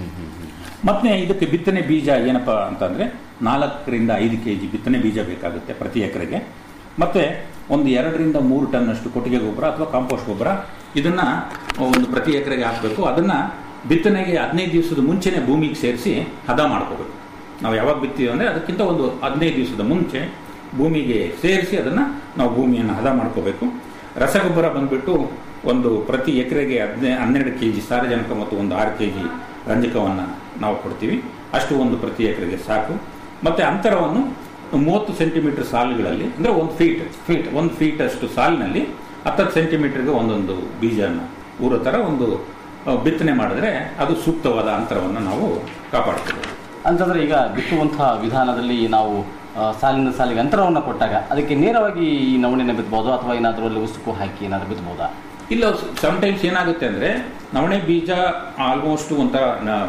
ಮತ್ತೆ ಇದಕ್ಕೆ ಬಿತ್ತನೆ ಬೀಜ ಏನಪ್ಪಾ ಅಂತಂದ್ರೆ ನಾಲ್ಕರಿಂದ ಐದು ಕೆ ಜಿ ಬಿತ್ತನೆ ಬೀಜ ಬೇಕಾಗುತ್ತೆ ಪ್ರತಿ ಎಕರೆಗೆ ಮತ್ತೆ ಒಂದು ಎರಡರಿಂದ ಮೂರು ಟನ್ನಷ್ಟು ಕೊಟ್ಟಿಗೆ ಗೊಬ್ಬರ ಅಥವಾ ಕಾಂಪೋಸ್ಟ್ ಗೊಬ್ಬರ ಇದನ್ನ ಒಂದು ಪ್ರತಿ ಎಕರೆಗೆ ಹಾಕಬೇಕು ಅದನ್ನ ಬಿತ್ತನೆಗೆ ಹದಿನೈದು ದಿವಸದ ಮುಂಚೆನೆ ಭೂಮಿಗೆ ಸೇರಿಸಿ ಹದ ಮಾಡ್ಕೋಬೇಕು ನಾವು ಯಾವಾಗ ಬಿತ್ತೀವಿ ಅಂದ್ರೆ ಅದಕ್ಕಿಂತ ಒಂದು ಹದಿನೈದು ದಿವಸದ ಮುಂಚೆ ಭೂಮಿಗೆ ಸೇರಿಸಿ ಅದನ್ನ ನಾವು ಭೂಮಿಯನ್ನು ಹದ ಮಾಡ್ಕೋಬೇಕು ರಸಗೊಬ್ಬರ ಬಂದ್ಬಿಟ್ಟು ಒಂದು ಪ್ರತಿ ಎಕರೆಗೆ ಹದಿನೈ ಹನ್ನೆರಡು ಕೆ ಜಿ ಸಾರಜನಕ ಮತ್ತು ಒಂದು ಆರು ಕೆ ಜಿ ರಂಜಕವನ್ನು ನಾವು ಕೊಡ್ತೀವಿ ಅಷ್ಟು ಒಂದು ಪ್ರತಿ ಎಕರೆಗೆ ಸಾಕು ಮತ್ತೆ ಅಂತರವನ್ನು ಮೂವತ್ತು ಸೆಂಟಿಮೀಟರ್ ಸಾಲುಗಳಲ್ಲಿ ಅಂದ್ರೆ ಒಂದು ಫೀಟ್ ಫೀಟ್ ಒಂದು ಫೀಟ್ ಅಷ್ಟು ಸಾಲಿನಲ್ಲಿ ಹತ್ತತ್ತು ಸೆಂಟಿಮೀಟರ್ಗೆ ಒಂದೊಂದು ಬೀಜನ ಊರೋ ಥರ ಒಂದು ಆ, ಬಿತ್ತನೆ ಮಾಡಿದ್ರೆ ಅದು ಸೂಕ್ತವಾದ ಅಂತರವನ್ನು ನಾವು ಕಾಪಾಡ್ಕೋಬೇಕು ಅಂತಂದ್ರೆ ಈಗ ಬಿತ್ತುವಂತಹ ವಿಧಾನದಲ್ಲಿ ನಾವು ಆ, ಸಾಲಿನ ಸಾಲಿಗೆ ಅಂತರವನ್ನು ಕೊಟ್ಟಾಗ ಅದಕ್ಕೆ ನೇರವಾಗಿ ಈ ನವಣೆನ ಬಿತ್ತಬಹುದು ಅಥವಾ ಏನಾದರೂ ಅಲ್ಲಿ ಉಸುಕು ಹಾಕಿ ಏನಾದರೂ ಬಿತ್ತಬಹುದಾ ಇಲ್ಲ ಟೈಮ್ಸ್ ಏನಾಗುತ್ತೆ ಅಂದ್ರೆ ನವಣೆ ಬೀಜ ಆಲ್ಮೋಸ್ಟ್ ಒಂಥರ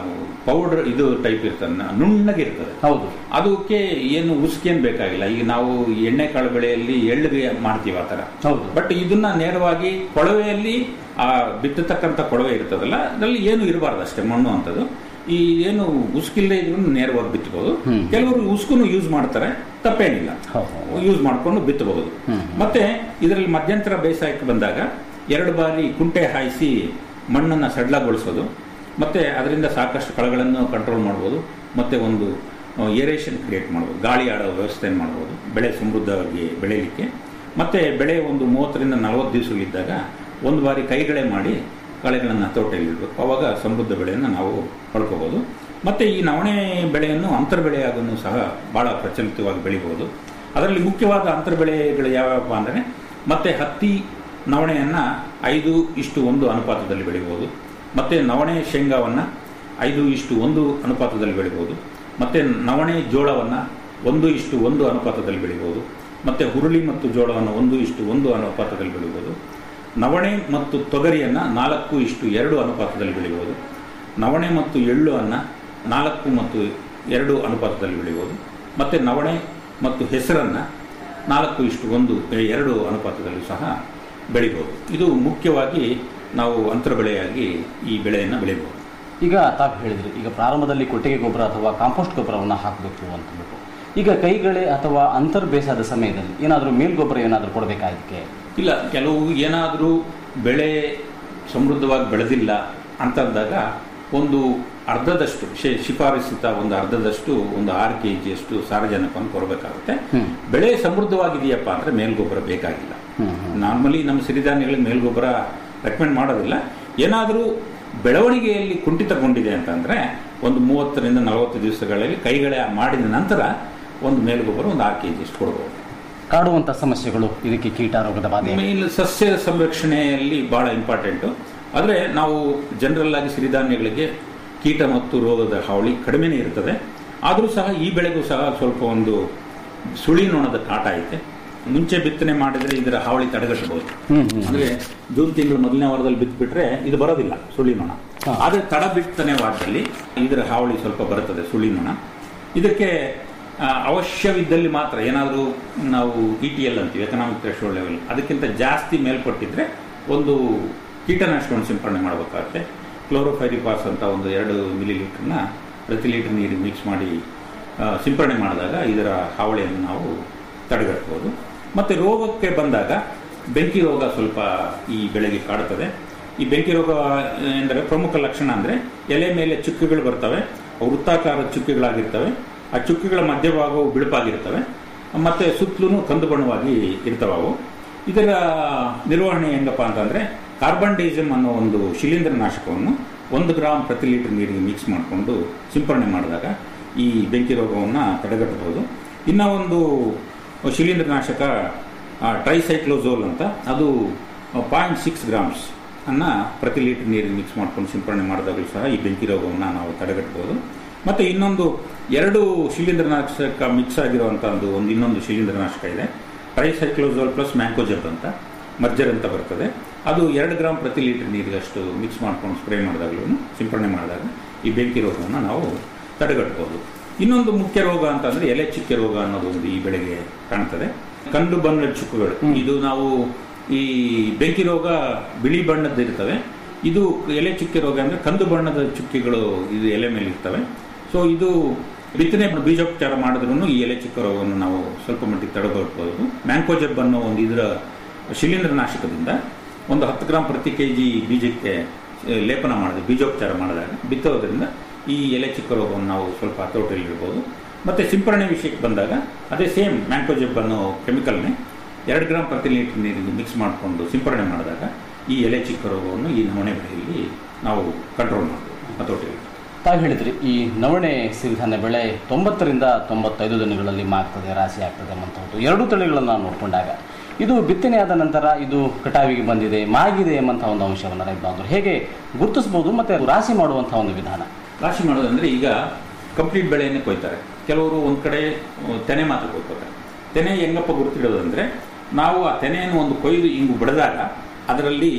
ಪೌಡರ್ ಇದು ಟೈಪ್ ಇರ್ತದೆ ನ- ನುಣ್ಣಗಿರ್ತದೆ ಹೌದು ಅದಕ್ಕೆ ಏನು ಉಸ್ಕೇನ್ ಬೇಕಾಗಿಲ್ಲ ಈಗ ನಾವು ಎಣ್ಣೆ ಕಾಳು ಬೆಳೆಯಲ್ಲಿ ಎಳ್ಳಿಗೆ ಮಾಡ್ತೀವಿ ಆ ತರ ಹೌದು ಬಟ್ ಇದನ್ನ ನೇರವಾಗಿ ಕೊಳವೆಯಲ್ಲಿ ಆ ಬಿತ್ತತಕ್ಕಂಥ ಕೊಳವೆ ಇರ್ತದಲ್ಲ ಅದರಲ್ಲಿ ಏನು ಇರಬಾರ್ದು ಅಷ್ಟೇ ಮಣ್ಣು ಅಂತದ್ದು ಈ ಏನು ಉಸ್ಕಿಲ್ಲದೆ ಇದ್ರು ನೇರವಾಗಿ ಬಿತ್ತಬಹುದು ಹ್ಮ್. ಕೆಲವರು ಉಸ್ಕುನು ಯೂಸ್ ಮಾಡ್ತಾರೆ ತಪ್ಪೇನಿಲ್ಲ ಹೌದು. ಯೂಸ್ ಮಾಡ್ಕೊಂಡು ಬಿತ್ತಬಹುದು ಹ್ಮ್. ಮತ್ತೆ ಇದರಲ್ಲಿ ಮಧ್ಯಂತರ ಬೇಸಾಯಕ್ಕೆ ಬಂದಾಗ ಎರಡು ಬಾರಿ ಕುಂಟೆ ಹಾಯಿಸಿ ಮಣ್ಣನ್ನು ಸಡ್ಲಗೊಳಿಸೋದು ಮತ್ತೆ ಅದರಿಂದ ಸಾಕಷ್ಟು ಕಳೆಗಳನ್ನು ಕಂಟ್ರೋಲ್ ಮಾಡ್ಬೋದು ಮತ್ತೆ ಒಂದು ಏರೇಷನ್ ಕ್ರಿಯೇಟ್ ಮಾಡ್ಬೋದು ಗಾಳಿ ಆಡೋ ವ್ಯವಸ್ಥೆಯನ್ನು ಮಾಡ್ಬೋದು ಬೆಳೆ ಸಮೃದ್ಧವಾಗಿ ಬೆಳೆಯಲಿಕ್ಕೆ ಮತ್ತೆ ಬೆಳೆ ಒಂದು ಮೂವತ್ತರಿಂದ ನಲವತ್ತು ದಿವಸಗಳಿದ್ದಾಗ ಒಂದು ಬಾರಿ ಕೈಗಳೆ ಮಾಡಿ ಕಳೆಗಳನ್ನು ಹತೋಟಿಯಲ್ಲಿ ಇಡಬೇಕು ಅವಾಗ ಸಮೃದ್ಧ ಬೆಳೆಯನ್ನು ನಾವು ಪಡ್ಕೋಬಹುದು ಮತ್ತೆ ಈ ನವಣೆ ಬೆಳೆಯನ್ನು ಅಂತರ್ ಬೆಳೆಯಾಗನ್ನು ಸಹ ಬಹಳ ಪ್ರಚಲಿತವಾಗಿ ಬೆಳಿಬಹುದು ಅದರಲ್ಲಿ ಮುಖ್ಯವಾದ ಅಂತರ ಬೆಳೆಗಳು ಯಾವ್ಯಾವ ಅಂದರೆ ಮತ್ತೆ ಹತ್ತಿ ನವಣೆಯನ್ನ ಐದು ಇಷ್ಟು ಒಂದು ಅನುಪಾತದಲ್ಲಿ ಬೆಳಿಬಹುದು ಮತ್ತೆ ನವಣೆ ಶೇಂಗಾವನ್ನ ಐದು ಇಷ್ಟು ಒಂದು ಅನುಪಾತದಲ್ಲಿ ಬೆಳಿಬಹುದು ಮತ್ತೆ ನವಣೆ ಜೋಳವನ್ನ ಒಂದು ಇಷ್ಟು ಒಂದು ಅನುಪಾತದಲ್ಲಿ ಬೆಳಿಬಹುದು ಮತ್ತೆ ಹುರುಳಿ ಮತ್ತು ಜೋಳವನ್ನು ಒಂದು ಇಷ್ಟು ಒಂದು ಅನುಪಾತದಲ್ಲಿ ಬೆಳಿಬಹುದು ನವಣೆ ಮತ್ತು ತೊಗರಿಯನ್ನ ನಾಲ್ಕು ಇಷ್ಟು ಎರಡು ಅನುಪಾತದಲ್ಲಿ ಬೆಳಿಬಹುದು ನವಣೆ ಮತ್ತು ಎಳ್ಳು ಅನ್ನ ನಾಲ್ಕು ಮತ್ತು ಎರಡು ಅನುಪಾತದಲ್ಲಿ ಬೆಳಿಬಹುದು ಮತ್ತೆ ನವಣೆ ಮತ್ತು ಹೆಸರನ್ನ ನಾಲ್ಕು ಇಷ್ಟು ಒಂದು ಎರಡು ಅನುಪಾತದಲ್ಲಿ ಸಹ ಬೆಳಿಬಹುದು ಇದು ಮುಖ್ಯವಾಗಿ ನಾವು ಅಂತರ ಬೆಳೆಯಾಗಿ ಈ ಬೆಳೆಯನ್ನು ಬೆಳಿಬಹುದು ಈಗ ತಾವು ಹೇಳಿದ್ರಿ ಈಗ ಪ್ರಾರಂಭದಲ್ಲಿ ಕೊಟ್ಟಿಗೆ ಗೊಬ್ಬರ ಅಥವಾ ಕಾಂಪೋಸ್ಟ್ ಗೊಬ್ಬರವನ್ನು ಹಾಕಬೇಕು ಅಂತಂದ್ಬಿಟ್ಟು ಈಗ ಕೈಗಳೆ ಅಥವಾ ಅಂತರ್ ಬೇಸಾದ ಸಮಯದಲ್ಲಿ ಏನಾದರೂ ಮೇಲ್ಗೊಬ್ಬರ ಏನಾದರೂ ಕೊಡಬೇಕಾ ಇದಕ್ಕೆ ಇಲ್ಲ ಕೆಲವು ಏನಾದರೂ ಬೆಳೆ ಸಮೃದ್ಧವಾಗಿ ಬೆಳೆದಿಲ್ಲ ಅಂತಂದಾಗ ಒಂದು ಅರ್ಧದಷ್ಟು ಶೇ- ಶಿಫಾರಸಿತ ಒಂದು ಅರ್ಧದಷ್ಟು ಒಂದು ಆರು ಕೆ ಜಿಯಷ್ಟು ಸಾರಜನಕವನ್ನು ಕೊಡಬೇಕಾಗುತ್ತೆ ಹ್ಮ್. ಬೆಳೆ ಸಮೃದ್ಧವಾಗಿದೆಯಪ್ಪ ಅಂದ್ರೆ ಮೇಲ್ಗೊಬ್ಬರ ಬೇಕಾಗಿಲ್ಲ ನಾರ್ಮಲಿ ನಮ್ಮ ಸಿರಿಧಾನ್ಯಗಳಿಗೆ ಮೇಲ್ಗೊಬ್ಬರ ರೆಕಮೆಂಡ್ ಮಾಡೋದಿಲ್ಲ ಏನಾದರೂ ಬೆಳವಣಿಗೆಯಲ್ಲಿ ಕುಂಠಿತಗೊಂಡಿದೆ ಅಂತಂದ್ರೆ ಒಂದು ಮೂವತ್ತರಿಂದ ನಲವತ್ತು ದಿವಸಗಳಲ್ಲಿ ಕೈಗಳೇ ಮಾಡಿದ ನಂತರ ಒಂದು ಮೇಲ್ಗೊಬ್ಬರ ಒಂದು ಆರು ಕೆ ಜಿಯಷ್ಟು ಕೊಡ್ಬೋದು ಕಾಡುವಂಥ ಸಮಸ್ಯೆಗಳು ಇದಕ್ಕೆ ಕೀಟ ರೋಗದ ಬಾಧೆ ಮೇನ್ ಸಸ್ಯ ಸಂರಕ್ಷಣೆಯಲ್ಲಿ ಬಹಳ ಇಂಪಾರ್ಟೆಂಟು ಆದರೆ ನಾವು ಜನರಲ್ ಆಗಿ ಸಿರಿಧಾನ್ಯಗಳಿಗೆ ಕೀಟ ಮತ್ತು ರೋಗದ ಹಾವಳಿ ಕಡಿಮೆನೇ ಇರ್ತದೆ ಆದರೂ ಸಹ ಈ ಬೆಳೆಗೂ ಸಹ ಸ್ವಲ್ಪ ಒಂದು ಸುಳಿ ನೊಣದ ಕಾಟ ಐತೆ ಮುಂಚೆ ಬಿತ್ತನೆ ಮಾಡಿದ್ರೆ ಇದರ ಹಾವಳಿ ತಡೆಗಟ್ಟಬಹುದು ಅಂದ್ರೆ ಜೂನ್ ತಿಂಗಳು ಮೊದಲನೇ ವಾರದಲ್ಲಿ ಬಿತ್ಬಿಟ್ರೆ ಇದು ಬರೋದಿಲ್ಲ ಸುಳಿ ನೊಣ ಹಾ. ಆದರೆ ತಡ ಬಿತ್ತನೆ ವಾರದಲ್ಲಿ ಇದರ ಹಾವಳಿ ಸ್ವಲ್ಪ ಬರುತ್ತದೆ ಸುಳಿ ನೊಣ ಇದಕ್ಕೆ ಆ, ಅವಶ್ಯವಿದ್ದಲ್ಲಿ ಮಾತ್ರ ಏನಾದರೂ ನಾವು ಇ ಟಿ ಎಲ್ ಅಂತೀವಿ ಎಕನಾಮಿಕ್ ಥ್ರೆಶೋಲ್ಡ್ ಲೆವೆಲ್ ಅದಕ್ಕಿಂತ ಜಾಸ್ತಿ ಮೇಲ್ಪಟ್ಟಿದ್ರೆ ಒಂದು ಕೀಟನಾಶಕವನ್ನು ಸಿಂಪಡಣೆ ಮಾಡಬೇಕಾಗುತ್ತೆ ಕ್ಲೋರೋಫೈರಿಪಾಸ್ ಅಂತ ಒಂದು ಎರಡು ಮಿಲಿ ಲೀಟರ್ನ ಪ್ರತಿ ಲೀಟರ್ ನೀರಿಗೆ ಮಿಕ್ಸ್ ಮಾಡಿ ಆ, ಸಿಂಪಡಣೆ ಮಾಡಿದಾಗ ಇದರ ಹಾವಳಿಯನ್ನು ನಾವು ತಡೆಗಟ್ಟಬಹುದು ಮತ್ತು ರೋಗಕ್ಕೆ ಬಂದಾಗ ಬೆಂಕಿ ರೋಗ ಸ್ವಲ್ಪ ಈ ಬೆಳೆಗೆ ಕಾಡುತ್ತದೆ ಈ ಬೆಂಕಿ ರೋಗ ಎಂದರೆ ಪ್ರಮುಖ ಲಕ್ಷಣ ಅಂದರೆ ಎಲೆ ಮೇಲೆ ಚುಕ್ಕೆಗಳು ಬರ್ತವೆ ಅವು ವೃತ್ತಾಕಾರದ ಚುಕ್ಕೆಗಳಾಗಿರ್ತವೆ ಆ ಚುಕ್ಕೆಗಳ ಮಧ್ಯಭಾಗವು ಬಿಳುಪಾಗಿರ್ತವೆ ಮತ್ತೆ ಸುತ್ತಲೂ ಕಂದು ಬಣ್ಣವಾಗಿ ಇರ್ತವೆ ಅವು ಇದರ ನಿರ್ವಹಣೆ ಹೆಂಗಪ್ಪ ಅಂತಂದ್ರೆ ಕಾರ್ಬನ್ ಡೈಸಮ್ ಅನ್ನೋ ಒಂದು ಶಿಲೀಂಧ್ರ ನಾಶಕವನ್ನು ಒಂದು ಗ್ರಾಮ್ ಪ್ರತಿ ಲೀಟರ್ ನೀರಿಗೆ ಮಿಕ್ಸ್ ಮಾಡಿಕೊಂಡು ಸಿಂಪರಣೆ ಮಾಡಿದಾಗ ಈ ಬೆಂಕಿ ರೋಗವನ್ನು ತಡೆಗಟ್ಟಬಹುದು ಇನ್ನ ಒಂದು ಶಿಲೀಂಧ್ರ ನಾಶಕ ಟ್ರೈಸೈಕ್ಲೋಸೋಲ್ ಅಂತ ಅದು ಪಾಯಿಂಟ್ ಸಿಕ್ಸ್ ಗ್ರಾಮ್ಸ್ ಅನ್ನ ಪ್ರತಿ ಲೀಟರ್ ನೀರಿಗೆ ಮಿಕ್ಸ್ ಮಾಡ್ಕೊಂಡು ಸಿಂಪರಣೆ ಮಾಡಿದಾಗಲೂ ಸಹ ಈ ಬೆಂಕಿ ರೋಗವನ್ನು ನಾವು ತಡೆಗಟ್ಟಬಹುದು ಮತ್ತೆ ಇನ್ನೊಂದು ಎರಡು ಶಿಲೀಂಧ್ರನಾಶಕ ಮಿಕ್ಸ್ ಆಗಿರುವಂಥ ಒಂದು ಒಂದು ಇನ್ನೊಂದು ಶಿಲೀಂಧ್ರನಾಶಕ ಇದೆ ಟ್ರೈಸೈಕ್ಲೋಸೋಲ್ ಪ್ಲಸ್ ಮ್ಯಾಂಕೋಜೆಬ್ ಅಂತ ಮರ್ಜರ್ ಅಂತ ಬರ್ತದೆ ಅದು ಎರಡು ಗ್ರಾಮ್ ಪ್ರತಿ ಲೀಟರ್ ನೀರಿಗಷ್ಟು ಮಿಕ್ಸ್ ಮಾಡ್ಕೊಂಡು ಸ್ಪ್ರೇ ಮಾಡಿದಾಗಲೂ ಸಿಂಪರಣೆ ಮಾಡಿದಾಗ ಈ ಬೆಂಕಿ ರೋಗವನ್ನು ನಾವು ತಡೆಗಟ್ಟಬಹುದು ಇನ್ನೊಂದು ಮುಖ್ಯ ರೋಗ ಅಂತಂದ್ರೆ ಎಲೆ ಚುಕ್ಕೆ ರೋಗ ಅನ್ನೋದು ಒಂದು ಈ ಬೆಳೆಗೆ ಕಾಣ್ತದೆ ಕಂದು ಬಣ್ಣದ ಚುಕ್ಕುಗಳು ಇದು ನಾವು ಈ ಬೆಂಕಿ ರೋಗ ಬಿಳಿ ಬಣ್ಣದ್ದು ಇರ್ತವೆ ಇದು ಎಲೆ ಚುಕ್ಕೆ ರೋಗ ಅಂದ್ರೆ ಕಂದು ಬಣ್ಣದ ಚುಕ್ಕಿಗಳು ಇದು ಎಲೆ ಮೇಲೆ ಇರ್ತವೆ ಸೊ ಇದು ಬಿತ್ತನೆ ಬೀಜೋಪಚಾರ ಮಾಡಿದ್ರೂ ಈ ಎಲೆ ಚುಕ್ಕ ರೋಗವನ್ನು ನಾವು ಸ್ವಲ್ಪ ಮಟ್ಟಿಗೆ ತಡೆಗಟ್ಟಬಹುದು ಮ್ಯಾಂಕೋಜೆಬ್ ಅನ್ನೋ ಒಂದು ಇದರ ಶಿಲೀಂಧ್ರ ನಾಶಕದಿಂದ ಒಂದು ಹತ್ತು ಗ್ರಾಮ್ ಪ್ರತಿ ಕೆ ಜಿ ಬೀಜಕ್ಕೆ ಆ, ಲೇಪನ ಮಾಡಿದ್ರೆ ಬೀಜೋಪಚಾರ ಮಾಡಿದಾಗ ಬಿತ್ತೋದ್ರಿಂದ ಈ ಎಲೆ ಚಿಕ್ಕ ರೋಗವನ್ನು ನಾವು ಸ್ವಲ್ಪ ಹತೋಟಿಯಲ್ಲಿಡ್ಬೋದು ಮತ್ತೆ ಸಿಂಪರಣೆ ವಿಷಯಕ್ಕೆ ಬಂದಾಗ ಅದೇ ಸೇಮ್ ಮ್ಯಾಂಕೋಜೆಬ್ ಅನ್ನೋ ಕೆಮಿಕಲ್ನೇ ಎರಡು ಗ್ರಾಮ್ ಪ್ರತಿ ಲೀಟರ್ ನೀರಿಗೆ ಮಿಕ್ಸ್ ಮಾಡಿಕೊಂಡು ಸಿಂಪರಣೆ ಮಾಡಿದಾಗ ಈ ಎಲೆ ಚಿಕ್ಕ ರೋಗವನ್ನು ಈ ನವಣೆ ಬೆಳೆಯಲ್ಲಿ ನಾವು ಕಂಟ್ರೋಲ್ ಮಾಡ್ಬೋದು ಹತೋಟಿಯಲ್ಲಿ ತಾವು ಹೇಳಿದ್ರಿ ಈ ನವಣೆ ಸಿರಿಧಾನ್ಯ ಬೆಳೆ ತೊಂಬತ್ತರಿಂದ ತೊಂಬತ್ತೈದು ದಿನಗಳಲ್ಲಿ ಮಾಗ್ತದೆ ರಾಶಿ ಆಗ್ತದೆ ಅನ್ನುವಂಥದ್ದು ಎರಡು ತಳಿಗಳನ್ನು ನೋಡಿಕೊಂಡಾಗ ಇದು ಬಿತ್ತನೆ ಆದ ನಂತರ ಇದು ಕಟಾವಿಗೆ ಬಂದಿದೆ ಮಾಗಿದೆ ಎಂಬಂಥ ಒಂದು ಅಂಶವನ್ನು ರೈತ ಬಾಂಧವರು ಹೇಗೆ ಗುರುತಿಸಬಹುದು ಮತ್ತೆ ರಾಶಿ ಮಾಡುವಂಥ ಒಂದು ವಿಧಾನ ರಾಶಿ ಮಾಡೋದಂದ್ರೆ ಈಗ ಕಂಪ್ಲೀಟ್ ಬೆಳೆಯನ್ನೇ ಕೊಯ್ತಾರೆ ಕೆಲವರು ಒಂದ್ ಕಡೆ ಅಹ್, ತೆನೆ ಮಾತ್ರ ಕೊಯ್ಕೋತಾರೆ ತೆನೆ ಹೆಂಗಪ್ಪ ಗುರುತಿಡೋದಂದ್ರೆ ನಾವು ಆ ತೆನೆಯನ್ನು ಒಂದು ಕೊಯ್ದು ಹಿಂಗ್ ಬಡಿದಾಗ ಅದರಲ್ಲಿ